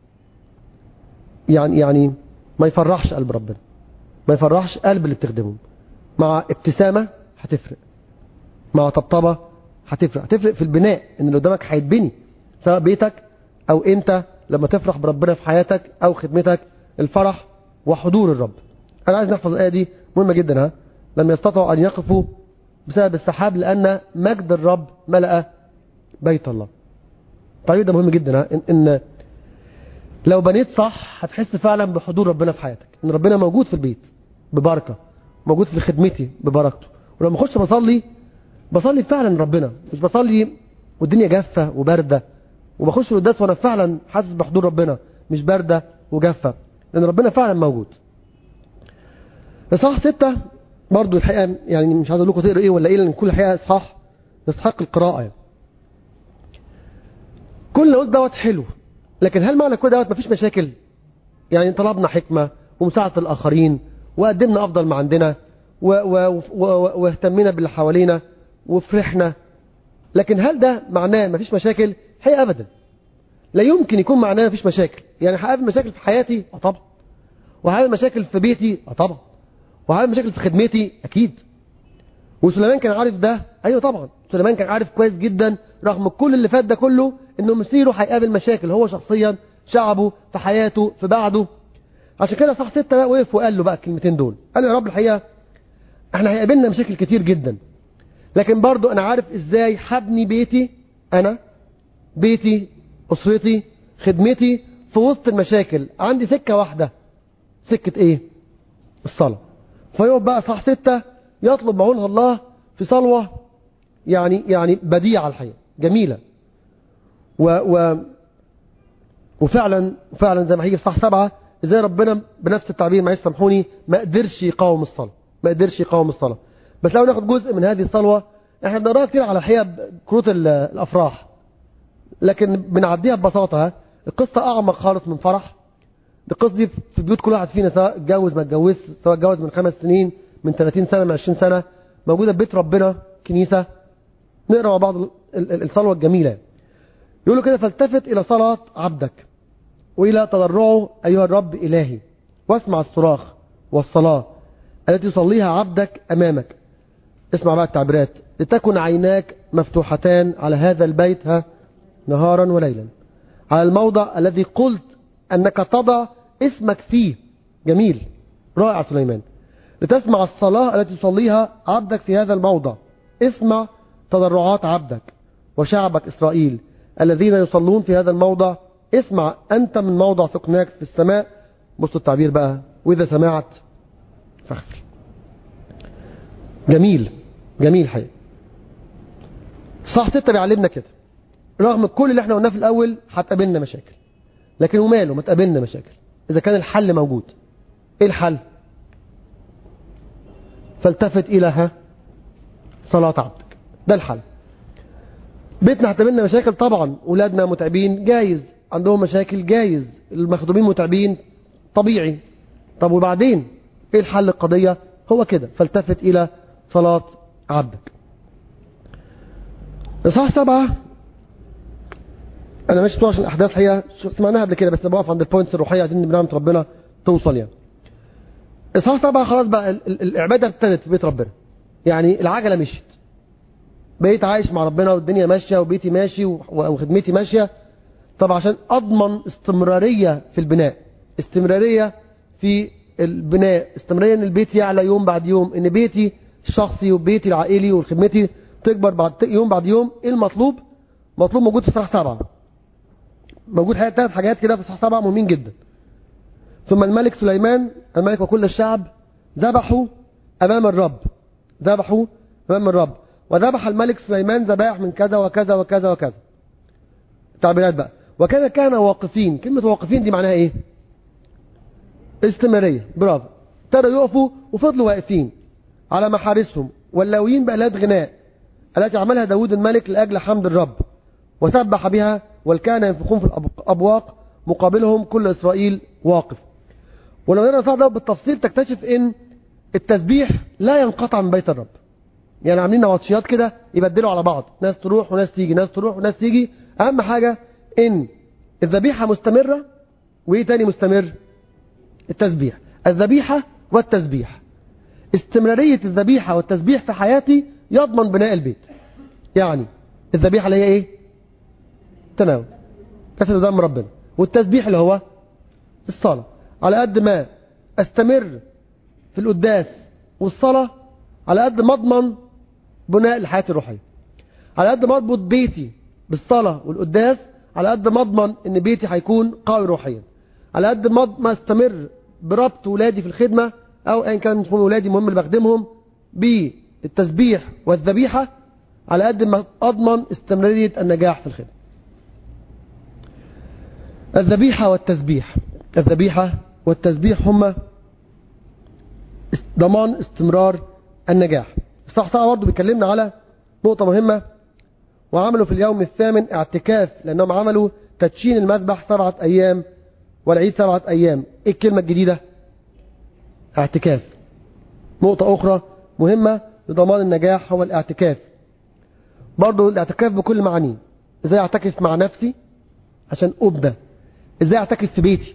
يعني يعني ما يفرحش قلب ربنا ما يفرحش قلب اللي بتخدمهم مع ابتسامة هتفرق مع طبطبة هتفرق هتفرق في البناء ان اللي قدامك هيتبني سواء بيتك او انت لما تفرح بربنا في حياتك او خدمتك الفرح وحضور الرب انا عايز نحفظ الايه دي مهمه جدا ها لم يستطعوا ان يقفوا بسبب السحاب لان مجد الرب ملأ بيت الله طيب ده مهم جدا ها إن, ان لو بنيت صح هتحس فعلا بحضور ربنا في حياتك ان ربنا موجود في البيت ببركه موجود في خدمتي ببركته ولما اخش بصلي بصلي فعلا ربنا مش بصلي والدنيا جافه وبارده وبخش القداس وانا فعلا حاسس بحضور ربنا مش بارده وجافه لان ربنا فعلا موجود اصحاح ستة برضو الحقيقه يعني مش عايز اقول لكم تقروا ايه ولا ايه لان كل الحقيقه اصحاح يستحق القراءه يعني. كل قلت دوت حلو لكن هل معنى كل دوت مفيش مشاكل يعني طلبنا حكمه ومساعده الاخرين وقدمنا افضل ما عندنا واهتمينا باللي حوالينا وفرحنا لكن هل ده معناه مفيش مشاكل هي ابدا لا يمكن يكون معناه مفيش مشاكل يعني هقابل مشاكل في حياتي اه طبعا وهقابل مشاكل في بيتي اه طبعا وهقابل مشاكل في خدمتي اكيد وسليمان كان عارف ده ايوه طبعا سليمان كان عارف كويس جدا رغم كل اللي فات ده كله انه مسيره هيقابل مشاكل هو شخصيا شعبه في حياته في بعده عشان كده صح ستة بقى وقف وقال له بقى الكلمتين دول قال له يا رب الحقيقه احنا هيقابلنا مشاكل كتير جدا لكن برضو انا عارف ازاي هبني بيتي انا بيتي اسرتي خدمتي في وسط المشاكل عندي سكة واحدة سكة ايه الصلاة فيقف بقى صح ستة يطلب معونها الله في صلوة يعني يعني بديعة الحقيقة جميلة و و وفعلا فعلا زي ما هيجي في صح سبعة ازاي ربنا بنفس التعبير معلش سامحوني ما قدرش يقاوم الصلاة ما قدرش يقاوم الصلاة بس لو ناخد جزء من هذه الصلوة احنا بنقراها كتير على الحقيقة كروت الافراح لكن بنعديها ببساطة القصة اعمق خالص من فرح القصة دي في بيوت كل واحد فينا سواء اتجوز ما اتجوزش سواء اتجوز من خمس سنين من 30 سنة من 20 سنة موجودة في بيت ربنا كنيسة نقرا مع بعض الصلوة الجميلة يقولوا كده فالتفت إلى صلاة عبدك وإلى تضرعه أيها الرب إلهي واسمع الصراخ والصلاة التي يصليها عبدك أمامك اسمع بقى التعبيرات لتكن عيناك مفتوحتان على هذا البيت ها نهارا وليلا على الموضع الذي قلت أنك تضع اسمك فيه جميل رائع سليمان لتسمع الصلاة التي يصليها عبدك في هذا الموضع اسمع تضرعات عبدك وشعبك إسرائيل الذين يصلون في هذا الموضع اسمع أنت من موضع سكناك في السماء بصوا التعبير بقى وإذا سمعت فاغفر جميل جميل حقيقي صح ستة بيعلمنا كده رغم كل اللي احنا قلناه في الأول هتقابلنا مشاكل لكن وماله ما تقابلنا مشاكل إذا كان الحل موجود إيه الحل فالتفت إلى ها صلاة عبدك ده الحل بيتنا هتقابلنا مشاكل طبعا أولادنا متعبين جايز عندهم مشاكل جايز المخدومين متعبين طبيعي طب وبعدين ايه الحل القضية هو كده فالتفت الى صلاة عبدك اصحاح سبعة انا مش طول عشان الاحداث هي سمعناها قبل كده بس بقف عند البوينتس الروحية عشان بنعمة ربنا توصل يعني اصحاح سبعة خلاص بقى ال- ال- العبادة ابتدت في بيت ربنا يعني العجلة مشيت بقيت عايش مع ربنا والدنيا ماشية وبيتي ماشي و- وخدمتي ماشية طب عشان اضمن استمرارية في البناء استمرارية في البناء استمرارية ان البيت يعلى يوم بعد يوم ان بيتي الشخصي وبيتي العائلي وخدمتي تكبر بعد يوم بعد يوم ايه المطلوب مطلوب موجود في صح سبعة موجود حاجات ثلاث حاجات كده في صح سبعة مهمين جدا ثم الملك سليمان الملك وكل الشعب ذبحوا امام الرب ذبحوا امام الرب وذبح الملك سليمان ذبائح من كذا وكذا وكذا وكذا تعبيرات بقى وكان كان واقفين كلمة واقفين دي معناها ايه استمرارية برافو ابتدوا يقفوا وفضلوا واقفين على محارسهم واللاويين بآلات غناء التي عملها داود الملك لأجل حمد الرب وسبح بها والكان ينفخون في الأبواق مقابلهم كل إسرائيل واقف ولو نرى صعب بالتفصيل تكتشف ان التسبيح لا ينقطع من بيت الرب يعني عاملين نواتشيات كده يبدلوا على بعض ناس تروح وناس تيجي ناس تروح وناس تيجي اهم حاجة ان الذبيحة مستمرة وايه تاني مستمر التسبيح الذبيحة والتسبيح استمرارية الذبيحة والتسبيح في حياتي يضمن بناء البيت يعني الذبيحة اللي هي ايه تناول كسر دم ربنا والتسبيح اللي هو الصلاة على قد ما استمر في القداس والصلاة على قد ما اضمن بناء الحياة الروحية على قد ما اضبط بيتي بالصلاة والقداس على قد ما اضمن ان بيتي هيكون قوي روحيا على قد ما ما استمر بربط ولادي في الخدمة او ايا كان اسمهم ولادي المهم اللي بخدمهم بالتسبيح والذبيحة على قد ما اضمن استمرارية النجاح في الخدمة الذبيحة والتسبيح الذبيحة والتسبيح هما ضمان استمرار النجاح الصح طبعا برضه بيكلمنا على نقطة مهمة وعملوا في اليوم الثامن اعتكاف لأنهم عملوا تدشين المذبح سبعة أيام والعيد سبعة أيام إيه الكلمة الجديدة اعتكاف نقطة أخرى مهمة لضمان النجاح هو الاعتكاف برضه الاعتكاف بكل معانيه ازاي اعتكف مع نفسي عشان أبدأ ازاي اعتكف في بيتي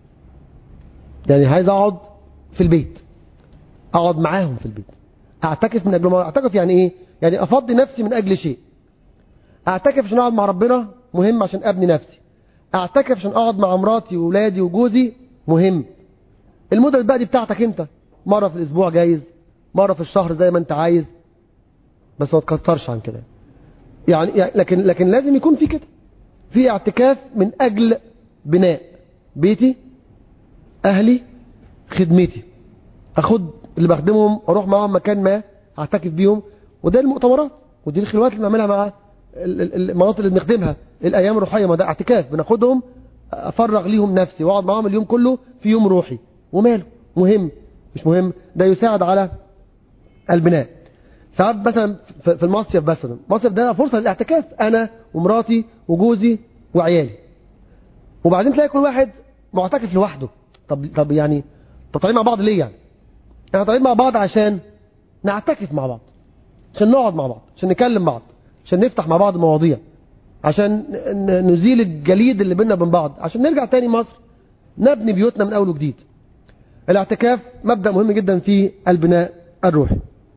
يعني عايز اقعد في البيت اقعد معاهم في البيت اعتكف من اجل ما اعتكف يعني ايه يعني افضي نفسي من اجل شيء اعتكف عشان اقعد مع ربنا مهم عشان ابني نفسي اعتكف عشان اقعد مع مراتي واولادي وجوزي مهم المدة بقى دي بتاعتك انت مرة في الاسبوع جايز مرة في الشهر زي ما انت عايز بس ما تكترش عن كده يعني لكن لكن لازم يكون في كده في اعتكاف من اجل بناء بيتي اهلي خدمتي اخد اللي بخدمهم اروح معاهم مكان ما اعتكف بيهم وده المؤتمرات ودي الخلوات اللي بنعملها مع المناطق اللي بنخدمها الايام الروحيه ما ده اعتكاف بناخدهم افرغ ليهم نفسي واقعد معاهم اليوم كله في يوم روحي وماله مهم مش مهم ده يساعد على البناء ساعات مثلا في المصيف مثلا المصيف ده فرصه للاعتكاف انا ومراتي وجوزي وعيالي وبعدين تلاقي كل واحد معتكف لوحده طب طب يعني طب طالعين مع بعض ليه يعني احنا طالعين مع بعض عشان نعتكف مع بعض عشان نقعد مع بعض عشان نكلم بعض عشان نفتح مع بعض مواضيع عشان نزيل الجليد اللي بيننا وبين بعض عشان نرجع تاني مصر نبني بيوتنا من اول وجديد الاعتكاف مبدأ مهم جدا في البناء الروحي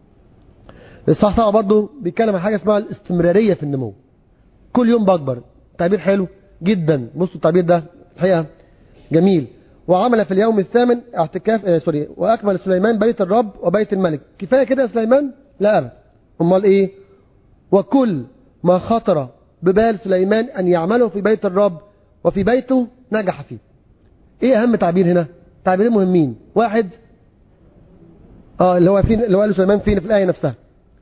الصح طبعا برضه بيتكلم عن حاجه اسمها الاستمراريه في النمو كل يوم بكبر تعبير حلو جدا بصوا التعبير ده الحقيقه جميل وعمل في اليوم الثامن اعتكاف آه سوري واكمل سليمان بيت الرب وبيت الملك كفايه كده يا سليمان لا ابدا امال ايه وكل ما خطر ببال سليمان ان يعمله في بيت الرب وفي بيته نجح فيه ايه اهم تعبير هنا تعبيرين مهمين واحد اه اللي هو فين اللي هو قاله سليمان فين في الايه نفسها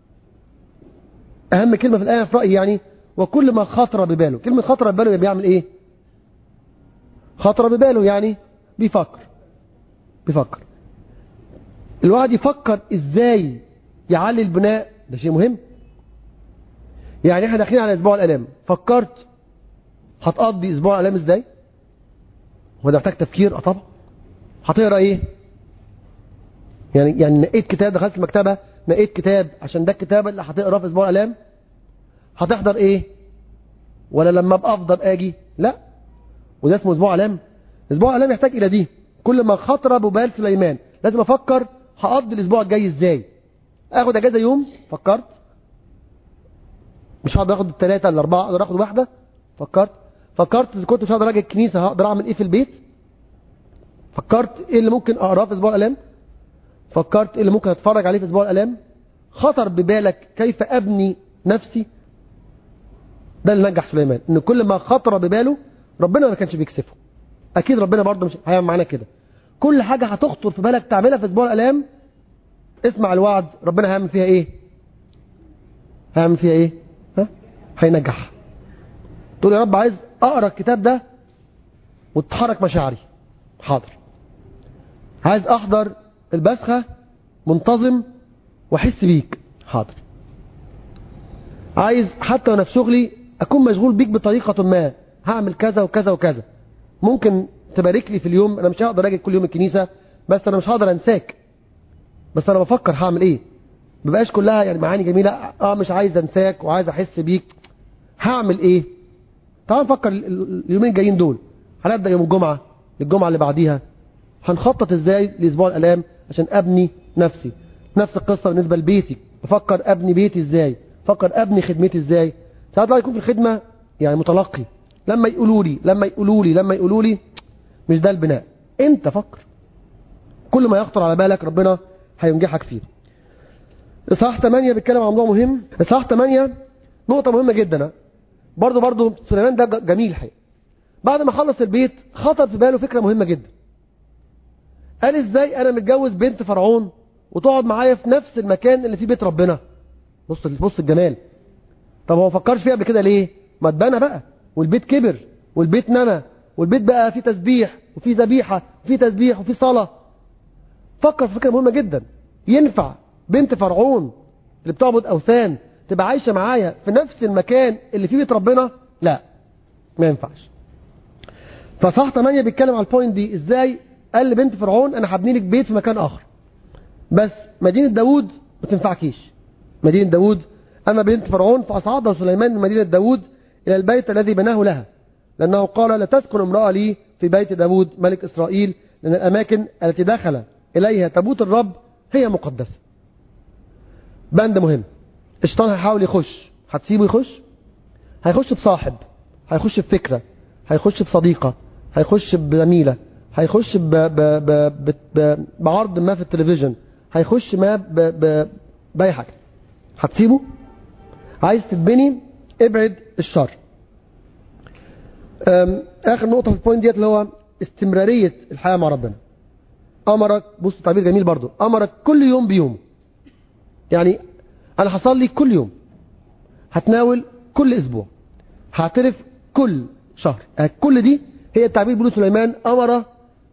اهم كلمه في الايه في رايي يعني وكل ما خطر بباله كلمه خطر بباله بيعمل ايه خطر بباله يعني بيفكر بيفكر الواحد يفكر ازاي يعلي البناء ده شيء مهم يعني احنا داخلين على اسبوع الالام فكرت هتقضي اسبوع الالام ازاي هو ده محتاج تفكير اه طبعا هتقرا ايه يعني يعني نقيت كتاب دخلت المكتبه نقيت كتاب عشان ده الكتاب اللي هتقراه في اسبوع الالام هتحضر ايه ولا لما ابقى افضل اجي لا وده اسمه اسبوع الام اسبوع الام يحتاج الى دي كل ما خطر ببال سليمان لازم افكر هقضي الاسبوع الجاي ازاي اخد اجازه يوم فكرت مش هقدر اخد الثلاثه الاربعه اقدر اخد واحده فكرت فكرت اذا كنت مش هقدر اجي الكنيسه هقدر اعمل ايه في البيت فكرت ايه اللي ممكن اقراه في اسبوع الالام فكرت ايه اللي ممكن اتفرج عليه في اسبوع الالام خطر ببالك كيف ابني نفسي ده اللي نجح سليمان ان كل ما خطر بباله ربنا ما كانش بيكسفه اكيد ربنا برضه مش هيعمل معانا كده كل حاجه هتخطر في بالك تعملها في اسبوع الالام اسمع الوعد ربنا هيعمل فيها ايه هيعمل فيها ايه ها هينجحها تقول يا رب عايز اقرا الكتاب ده وتتحرك مشاعري حاضر عايز احضر البسخه منتظم واحس بيك حاضر عايز حتى وانا في شغلي اكون مشغول بيك بطريقه ما هعمل كذا وكذا وكذا ممكن تبارك لي في اليوم انا مش هقدر اجي كل يوم الكنيسه بس انا مش هقدر انساك بس انا بفكر هعمل ايه مبقاش كلها يعني معاني جميله اه مش عايز انساك وعايز احس بيك هعمل ايه تعال نفكر اليومين الجايين دول هنبدا يوم الجمعه الجمعه اللي بعديها هنخطط ازاي لاسبوع الالام عشان ابني نفسي نفس القصه بالنسبه لبيتي بفكر ابني بيتي ازاي بفكر ابني خدمتي ازاي ساعات لا يكون في الخدمه يعني متلقي لما يقولوا لي لما يقولوا لي لما يقولوا لي مش ده البناء انت فكر كل ما يخطر على بالك ربنا هينجحك فيه اصحاح 8 بيتكلم عن موضوع مهم اصحاح 8 نقطه مهمه جدا برضو برضو سليمان ده جميل الحقيقه بعد ما خلص البيت خطر في باله فكره مهمه جدا قال ازاي انا متجوز بنت فرعون وتقعد معايا في نفس المكان اللي فيه بيت ربنا بص بص الجمال طب هو ما فكرش فيها قبل كده ليه ما اتبنى بقى والبيت كبر والبيت نمى والبيت بقى فيه تسبيح وفيه ذبيحه وفيه تسبيح وفيه صلاه فكر في فكره مهمه جدا ينفع بنت فرعون اللي بتعبد اوثان تبقى عايشه معايا في نفس المكان اللي فيه بيت ربنا لا ما ينفعش فصح 8 بيتكلم على البوينت دي ازاي قال لبنت فرعون انا هبني لك بيت في مكان اخر بس مدينه داوود ما تنفعكيش مدينه داوود اما بنت فرعون فاصعدها سليمان من مدينه داوود الى البيت الذي بناه لها لانه قال لا تسكن امراه لي في بيت داوود ملك اسرائيل لان الاماكن التي دخل اليها تابوت الرب هي مقدسه بند مهم الشيطان هيحاول يخش هتسيبه يخش هيخش بصاحب هيخش بفكره هيخش بصديقه هيخش بزميله هيخش ب ب ب ب ب بعرض ما في التلفزيون هيخش ما ب ب باي حاجه هتسيبه عايز تتبني ابعد الشر اخر نقطه في البوينت ديت اللي هو استمراريه الحياه مع ربنا امرك بص تعبير جميل برضو امرك كل يوم بيوم يعني انا هصلي كل يوم هتناول كل اسبوع هعترف كل شهر كل دي هي التعبير بيقول سليمان امر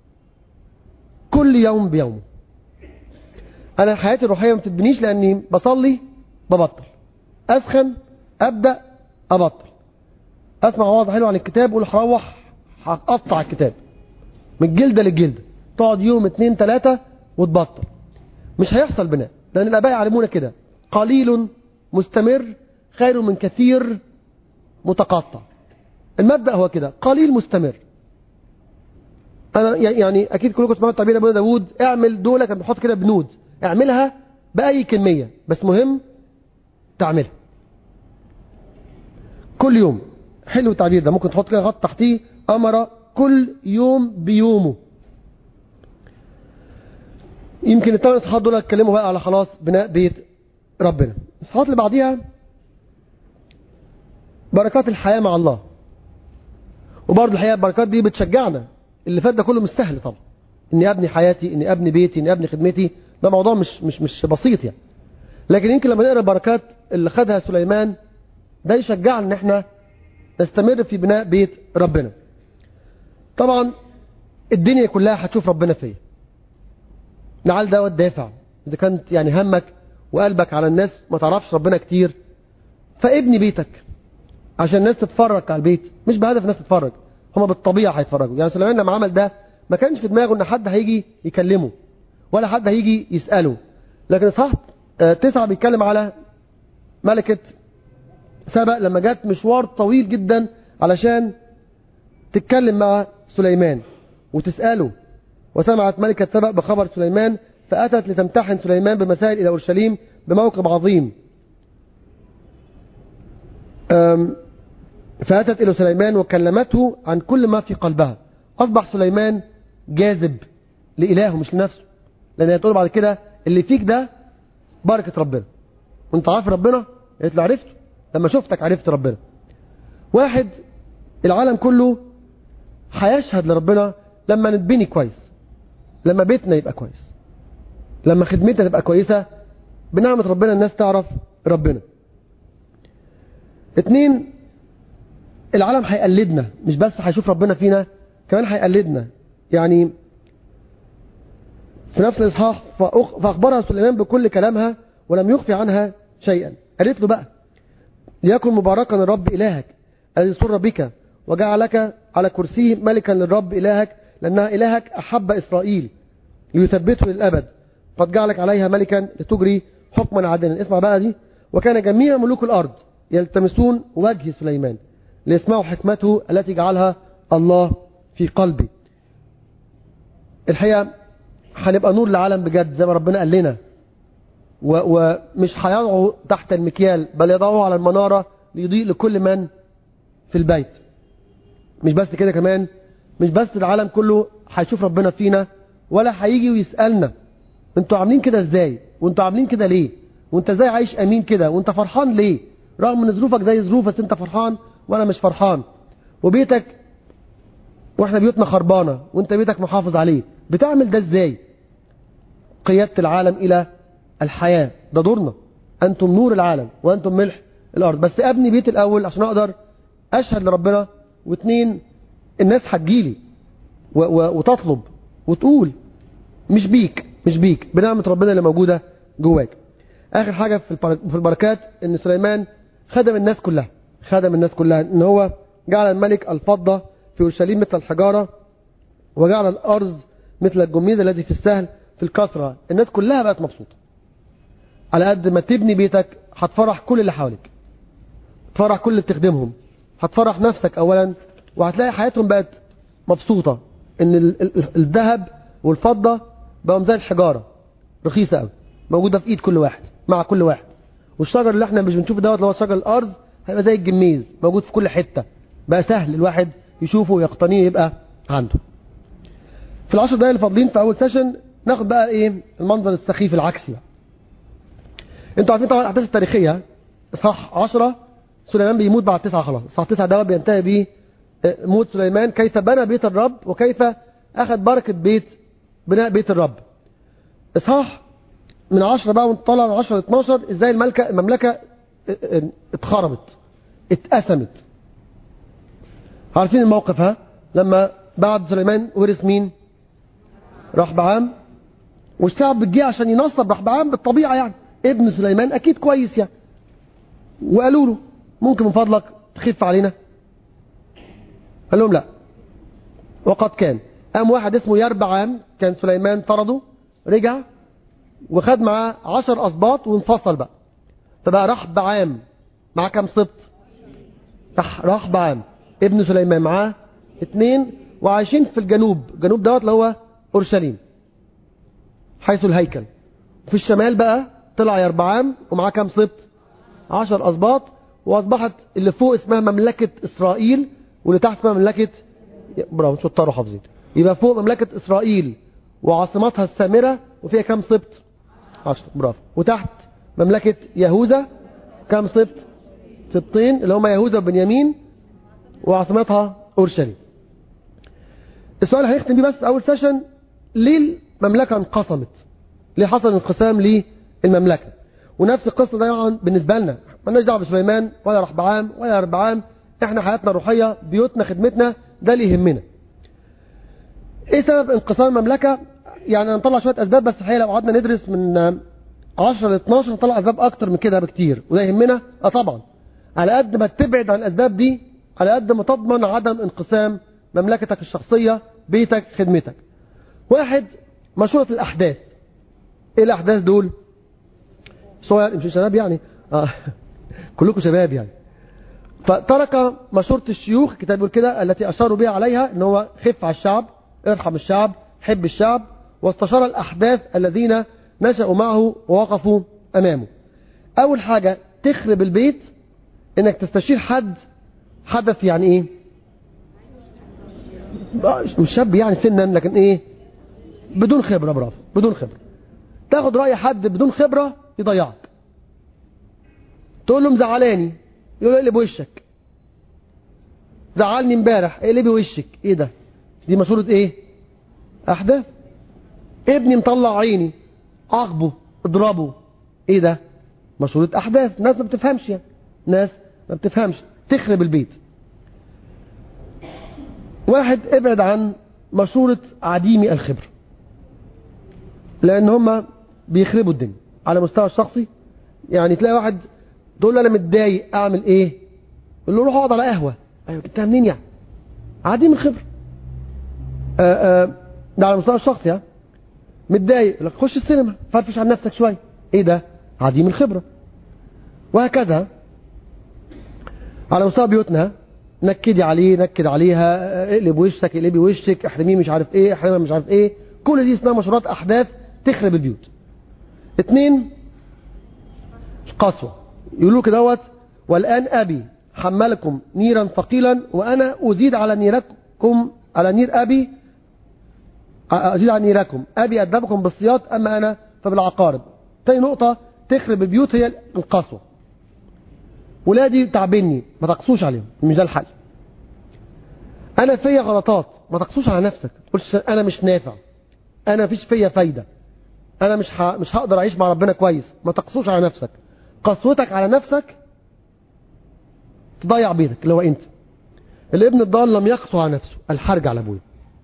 كل يوم بيوم انا حياتي الروحيه ما بتتبنيش لاني بصلي ببطل اسخن ابدا ابطل اسمع وعظه حلوه عن الكتاب اقول هروح هقطع الكتاب من الجلده للجلده تقعد يوم اتنين تلاتة وتبطل مش هيحصل بناء لان الاباء يعلمونا كده قليل مستمر خير من كثير متقطع المبدأ هو كده قليل مستمر انا يعني اكيد كلكم سمعتوا تعبير ابونا داوود اعمل دولة كان بيحط كده بنود اعملها باي كمية بس مهم تعملها كل يوم حلو التعبير ده ممكن تحط كده خط تحتيه امر كل يوم بيومه يمكن الثمان اصحاحات دول اتكلموا بقى على خلاص بناء بيت ربنا الاصحاحات اللي بعديها بركات الحياة مع الله وبرضه الحقيقة البركات دي بتشجعنا اللي فات ده كله مش سهل طبعا اني ابني حياتي اني ابني بيتي اني ابني خدمتي ده موضوع مش مش مش بسيط يعني لكن يمكن لما نقرا البركات اللي خدها سليمان ده يشجعنا ان احنا نستمر في بناء بيت ربنا طبعا الدنيا كلها هتشوف ربنا فيا لعل ده الدافع اذا كانت يعني همك وقلبك على الناس ما تعرفش ربنا كتير فابني بيتك عشان الناس تتفرج على البيت مش بهدف الناس تتفرج هما بالطبيعه هيتفرجوا يعني سليمان لما عمل ده ما كانش في دماغه ان حد هيجي يكلمه ولا حد هيجي يساله لكن صح تسعة بيتكلم على ملكة سبق لما جت مشوار طويل جدا علشان تتكلم مع سليمان وتسأله وسمعت ملكة سبق بخبر سليمان فأتت لتمتحن سليمان بمسائل إلى أورشليم بموقف عظيم فأتت إلى سليمان وكلمته عن كل ما في قلبها أصبح سليمان جاذب لإلهه مش لنفسه لأن هي تقول بعد كده اللي فيك ده بركة ربنا وانت عارف ربنا قلت له عرفته لما شفتك عرفت ربنا واحد العالم كله هيشهد لربنا لما نتبني كويس لما بيتنا يبقى كويس لما خدمتنا تبقى كويسة بنعمة ربنا الناس تعرف ربنا اتنين العالم هيقلدنا مش بس هيشوف ربنا فينا كمان هيقلدنا يعني في نفس الإصحاح فأخبرها سليمان بكل كلامها ولم يخفي عنها شيئا قالت له بقى ليكن مباركا الرب إلهك الذي سر بك وجعلك على كرسيه ملكا للرب إلهك لأنها إلهك أحب إسرائيل ليثبته للأبد قد جعلك عليها ملكا لتجري حكما عادلا اسمع بقى دي وكان جميع ملوك الأرض يلتمسون وجه سليمان ليسمعوا حكمته التي جعلها الله في قلبي الحقيقة هنبقى نور للعالم بجد زي ما ربنا قال لنا ومش هيضعوا تحت المكيال بل يضعوه على المنارة ليضيء لكل من في البيت مش بس كده كمان مش بس العالم كله هيشوف ربنا فينا ولا هيجي ويسألنا انتوا عاملين كده ازاي وانتوا عاملين كده ليه وانت ازاي عايش امين كده وانت فرحان ليه رغم ان ظروفك زي ظروف بس انت فرحان وانا مش فرحان وبيتك واحنا بيوتنا خربانه وانت بيتك محافظ عليه بتعمل ده ازاي قيادة العالم الى الحياة ده دورنا انتم نور العالم وانتم ملح الارض بس ابني بيت الاول عشان اقدر اشهد لربنا واثنين الناس هتجيلي و و وتطلب وتقول مش بيك مش بيك بنعمة ربنا اللي موجودة جواك اخر حاجة في البركات ان سليمان خدم الناس كلها خدم الناس كلها ان هو جعل الملك الفضة في اورشليم مثل الحجارة وجعل الارض مثل الجميز الذي في السهل في الكثرة الناس كلها بقت مبسوطة على قد ما تبني بيتك هتفرح كل اللي حواليك تفرح كل اللي بتخدمهم هتفرح نفسك اولا وهتلاقي حياتهم بقت مبسوطة ان الذهب والفضة بقوا زي الحجارة رخيصة قوي موجودة في ايد كل واحد مع كل واحد والشجر اللي احنا مش بنشوفه دوت اللي هو شجر الارض هيبقى زي الجميز موجود في كل حتة بقى سهل الواحد يشوفه ويقتنيه يبقى عنده في العشر دقايق اللي فاضلين في اول سيشن ناخد بقى ايه المنظر السخيف العكسي بقى انتوا عارفين طبعا الاحداث التاريخيه اصحاح 10 سليمان بيموت بعد تسعة خلاص اصحاح 9 ده بينتهي بيه موت سليمان كيف بنى بيت الرب وكيف اخذ بركه بيت بناء بيت الرب اصحاح من 10 بقى ونطلع من 10 ل 12 ازاي الملكه المملكه اتخربت اتقسمت عارفين الموقف ها لما بعد سليمان ورث مين رحبعام والشعب جه عشان ينصب رحبعام بالطبيعه يعني ابن سليمان اكيد كويس يعني وقالوا له ممكن من فضلك تخف علينا قال لهم لا وقد كان قام واحد اسمه يربعام كان سليمان طرده رجع وخد معاه عشر أسباط وانفصل بقى فبقى راح بعام معاه كام سبط راح بعام ابن سليمان معاه اتنين وعايشين في الجنوب الجنوب دوت اللي هو أورشليم حيث الهيكل في الشمال بقى طلع يربعام ومعاه كام سبط عشر أسباط وأصبحت اللي فوق اسمها مملكة إسرائيل واللي تحت اسمها مملكة برافو شطار وحافظين يبقى فوق مملكة إسرائيل وعاصمتها السامرة وفيها كام سبط عشر برافو وتحت مملكة يهوذا كام سبط سبطين اللي هم يهوذا وبنيامين وعاصمتها أورشليم السؤال هنختم بيه بس أول سيشن ليه المملكة انقسمت ليه حصل انقسام للمملكة ونفس القصة ده بالنسبة لنا مالناش دعوه بسليمان ولا رحبعام ولا ربعام احنا حياتنا الروحية بيوتنا خدمتنا ده اللي يهمنا ايه سبب انقسام المملكة يعني نطلع شوية اسباب بس الحقيقة لو قعدنا ندرس من 10 ل 12 نطلع اسباب اكتر من كده بكتير وده يهمنا اه طبعا على قد ما تبعد عن الاسباب دي على قد ما تضمن عدم انقسام مملكتك الشخصية بيتك خدمتك واحد مشورة الاحداث ايه الاحداث دول سواء مش شباب يعني آه. كلكم شباب يعني فترك مشورة الشيوخ الكتاب يقول كده التي أشاروا بها عليها ان هو خف على الشعب ارحم الشعب حب الشعب واستشار الأحداث الذين نشأوا معه ووقفوا أمامه أول حاجة تخرب البيت انك تستشير حد حدث يعني ايه مش شاب يعني سنا لكن ايه بدون خبرة برافو بدون خبرة تاخد رأي حد بدون خبرة يضيعك تقول له مزعلاني يقول له اقلب وشك زعلني امبارح اقلبي وشك ايه ده دي مشورة ايه احداث ابني مطلع عيني عاقبه اضربه ايه ده مشورة احداث ناس ما بتفهمش يعني ناس ما بتفهمش تخرب البيت واحد ابعد عن مشورة عديمي الخبر لان هم بيخربوا الدنيا على مستوى الشخصي يعني تلاقي واحد تقول له انا متضايق اعمل ايه يقول له روح اقعد على قهوه ايوه انت منين يعني عديم الخبر آآ آآ ده على مستوى الشخصي ها متضايق لك خش السينما فرفش عن نفسك شويه ايه ده عديم الخبره وهكذا على مستوى بيوتنا نكدي عليه نكد عليها اقلب وشك اقلبي وشك احرميه مش عارف ايه احرمها مش عارف ايه كل دي اسمها مشورات احداث تخرب البيوت اتنين القسوة يقولوا كدهوت والآن أبي حملكم نيرا ثقيلا وأنا أزيد على نيركم على نير أبي أزيد على نيركم أبي أدبكم بالصياد أما أنا فبالعقارب تاني نقطة تخرب البيوت هي القسوة ولادي تعبني ما تقصوش عليهم مش ده الحل أنا فيا غلطات ما تقصوش على نفسك تقولش أنا مش نافع أنا مفيش فيا فايدة أنا مش ه... مش هقدر أعيش مع ربنا كويس ما تقصوش على نفسك قسوتك على نفسك تضيع بيتك اللي هو انت الابن الضال لم يقسو على نفسه الحرج على ابويا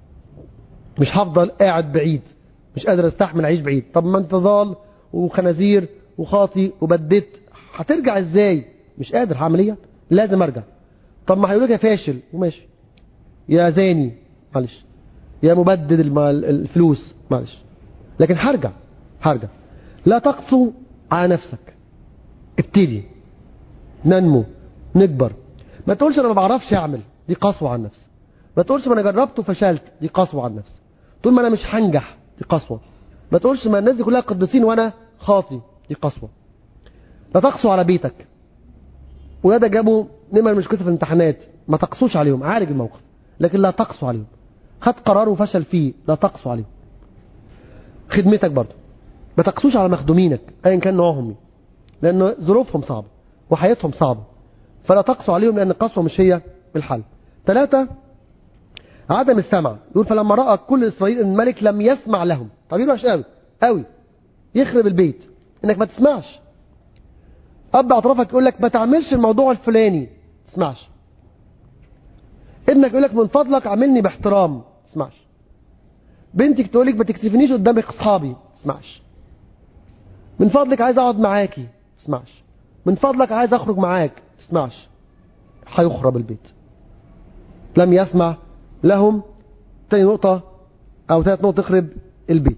مش هفضل قاعد بعيد مش قادر استحمل اعيش بعيد طب ما انت ضال وخنازير وخاطي وبدت هترجع ازاي مش قادر هعمل ايه لازم ارجع طب ما هيقول لك يا فاشل وماشي يا زاني معلش يا مبدد الفلوس معلش لكن هرجع هرجع لا تقسو على نفسك ابتدي ننمو نكبر ما تقولش انا ما بعرفش اعمل دي قسوة على النفس ما تقولش ما انا جربت وفشلت دي قسوة على النفس تقول ما انا مش هنجح دي قسوة ما تقولش ما الناس دي كلها قديسين وانا خاطي دي قسوة لا تقسو على بيتك ولادك جابوا نمر مش كويسه في الامتحانات ما تقسوش عليهم عالج الموقف لكن لا تقسو عليهم خد قرار وفشل فيه لا تقسو عليهم خدمتك برضه ما تقسوش على مخدومينك ايا كان نوعهم لأن ظروفهم صعبة وحياتهم صعبة فلا تقسوا عليهم لأن القسوة مش هي الحل ثلاثة عدم السمع يقول فلما رأى كل إسرائيل أن الملك لم يسمع لهم طبيعي وحش قوي قوي يخرب البيت انك ما تسمعش اب اعترافك يقول لك ما تعملش الموضوع الفلاني تسمعش ابنك يقول لك من فضلك عاملني باحترام تسمعش بنتك تقول لك ما تكسفنيش قدام اصحابي تسمعش من فضلك عايز اقعد معاكي تسمعش من فضلك عايز اخرج معاك تسمعش هيخرب البيت لم يسمع لهم تاني نقطة او ثلاث نقطة تخرب البيت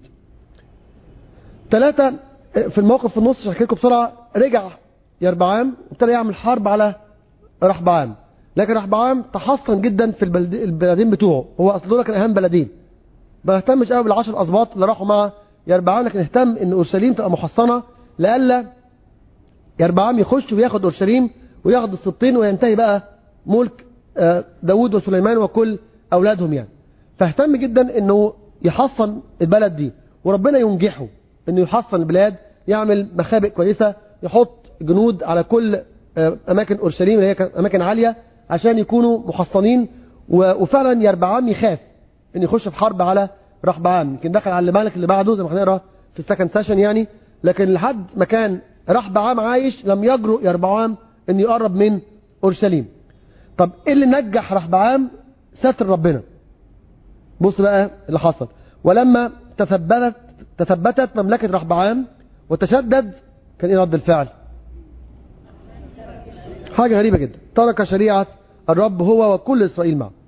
ثلاثة في الموقف في النص هحكي لكم بسرعة رجع يربعام وابتدى يعمل حرب على رحبعام لكن رحبعام تحصن جدا في البلد... البلدين بتوعه هو اصل دول كان اهم بلدين ما اهتمش قوي بالعشر اسباط اللي راحوا مع يربعام لكن اهتم ان اورشليم تبقى محصنه لئلا يربعام يخش وياخد اورشليم وياخد السبطين وينتهي بقى ملك داوود وسليمان وكل اولادهم يعني فاهتم جدا انه يحصن البلد دي وربنا ينجحه انه يحصن البلاد يعمل مخابئ كويسه يحط جنود على كل اماكن اورشليم اللي هي اماكن عاليه عشان يكونوا محصنين وفعلا يربعام يخاف ان يخش في حرب على رحبعام يمكن دخل على الملك اللي بعده زي ما هنقرا في السكند سيشن يعني لكن لحد ما كان رحبعام عايش لم يجرؤ يربعام ان يقرب من اورشليم طب ايه اللي نجح رحبعام ستر ربنا بص بقى اللي حصل ولما تثبتت تثبتت مملكة رحبعام وتشدد كان ايه رد الفعل حاجة غريبة جدا ترك شريعة الرب هو وكل إسرائيل معه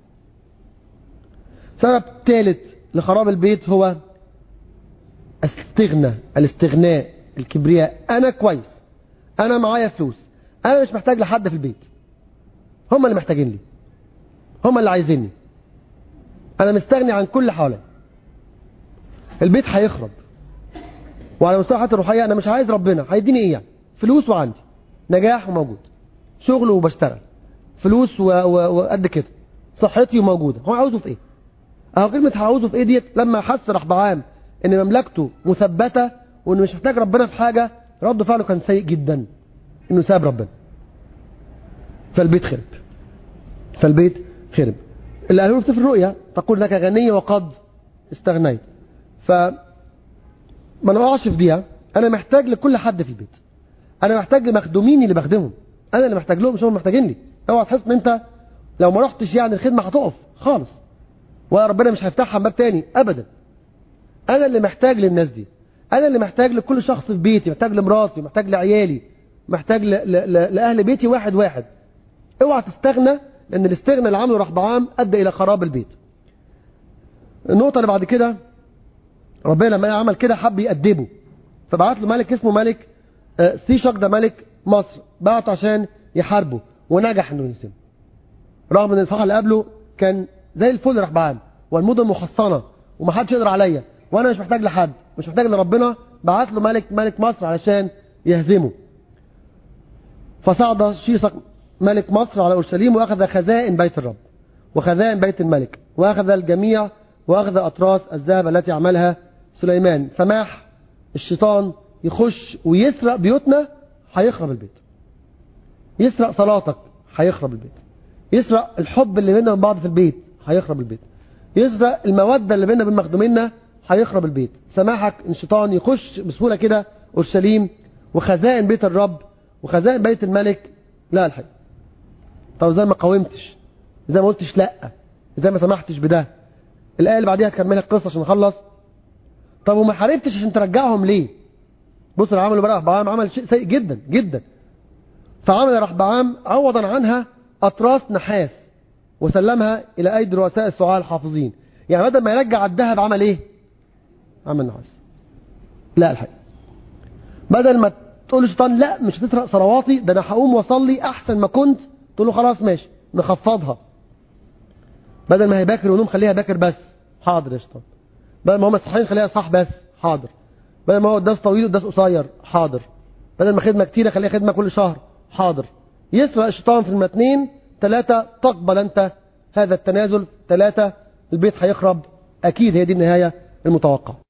سبب ثالث لخراب البيت هو استغنى الاستغناء الكبرياء أنا كويس أنا معايا فلوس أنا مش محتاج لحد في البيت هم اللي محتاجين لي هم اللي عايزيني أنا مستغني عن كل حوالي البيت هيخرب وعلى مستوى حياتي الروحية أنا مش عايز ربنا هيديني إيه يعني فلوس وعندي نجاح وموجود شغل وبشتغل فلوس وقد كده صحتي وموجودة هو عاوزه في ايه اهو كلمة عاوزه في ايه ديت لما حس رحبعام ان مملكته مثبتة وانه مش محتاج ربنا في حاجة رد فعله كان سيء جدا انه ساب ربنا فالبيت خرب فالبيت خرب اللي قالوا في الرؤيا تقول لك غني وقد استغنيت ف ما نقعش في دي انا محتاج لكل حد في البيت انا محتاج لمخدوميني اللي بخدمهم انا اللي محتاج لهم مش هم محتاجين لي اوعى تحس ان انت لو ما رحتش يعني الخدمه هتقف خالص وربنا مش هيفتحها باب تاني ابدا انا اللي محتاج للناس دي انا اللي محتاج لكل شخص في بيتي محتاج لمراتي محتاج لعيالي محتاج ل... ل... ل... لاهل بيتي واحد واحد اوعى تستغنى لان الاستغنى اللي عمله رحبعام ادى الى خراب البيت النقطه اللي بعد كده ربنا لما عمل كده حب يأدبه فبعت له ملك اسمه ملك سيشك ده ملك مصر بعت عشان يحاربه ونجح انه يهزمه رغم ان الصحراء اللي قبله كان زي الفل راح بعام والمدن محصنه ومحدش يقدر عليا وانا مش محتاج لحد مش محتاج لربنا بعت له ملك ملك مصر علشان يهزمه فصعد شيشك ملك مصر على اورشليم واخذ خزائن بيت الرب وخزائن بيت الملك واخذ الجميع واخذ اطراس الذهب التي عملها سليمان سماح الشيطان يخش ويسرق بيوتنا هيخرب البيت يسرق صلاتك هيخرب البيت يسرق الحب اللي بيننا وبين بعض في البيت هيخرب البيت يسرق المودة اللي بيننا وبين مخدومينا هيخرب البيت سماحك الشيطان يخش بسهولة كده اورشليم وخزائن بيت الرب وخزائن بيت الملك لا الحقيقة طب ازاي ما قاومتش ازاي ما قلتش لا ازاي ما سمحتش بده الآية اللي بعديها هتكمل القصة عشان نخلص طب وما حاربتش عشان ترجعهم ليه بص اللي عمله بقى رحبعام عمل شيء سيء جدا جدا فعمل رحبعام عوضا عنها أطراس نحاس وسلمها إلى أيدي رؤساء السعاة الحافظين يعني بدل ما يرجع الذهب عمل إيه عمل نحاس لا الحقيقة بدل ما تقول للشيطان لا مش هتسرق ثرواتي ده انا هقوم واصلي احسن ما كنت تقول له خلاص ماشي نخفضها بدل ما هي باكر ونوم خليها باكر بس حاضر يا شيطان بدل ما هم صحيين خليها صح بس حاضر بدل ما هو قداس طويل قداس قصير حاضر بدل ما خدمه كتيره خليها خدمه كل شهر حاضر يسرق الشيطان في المتنين ثلاثة تقبل أنت هذا التنازل ثلاثة البيت هيخرب أكيد هي دي النهاية المتوقعة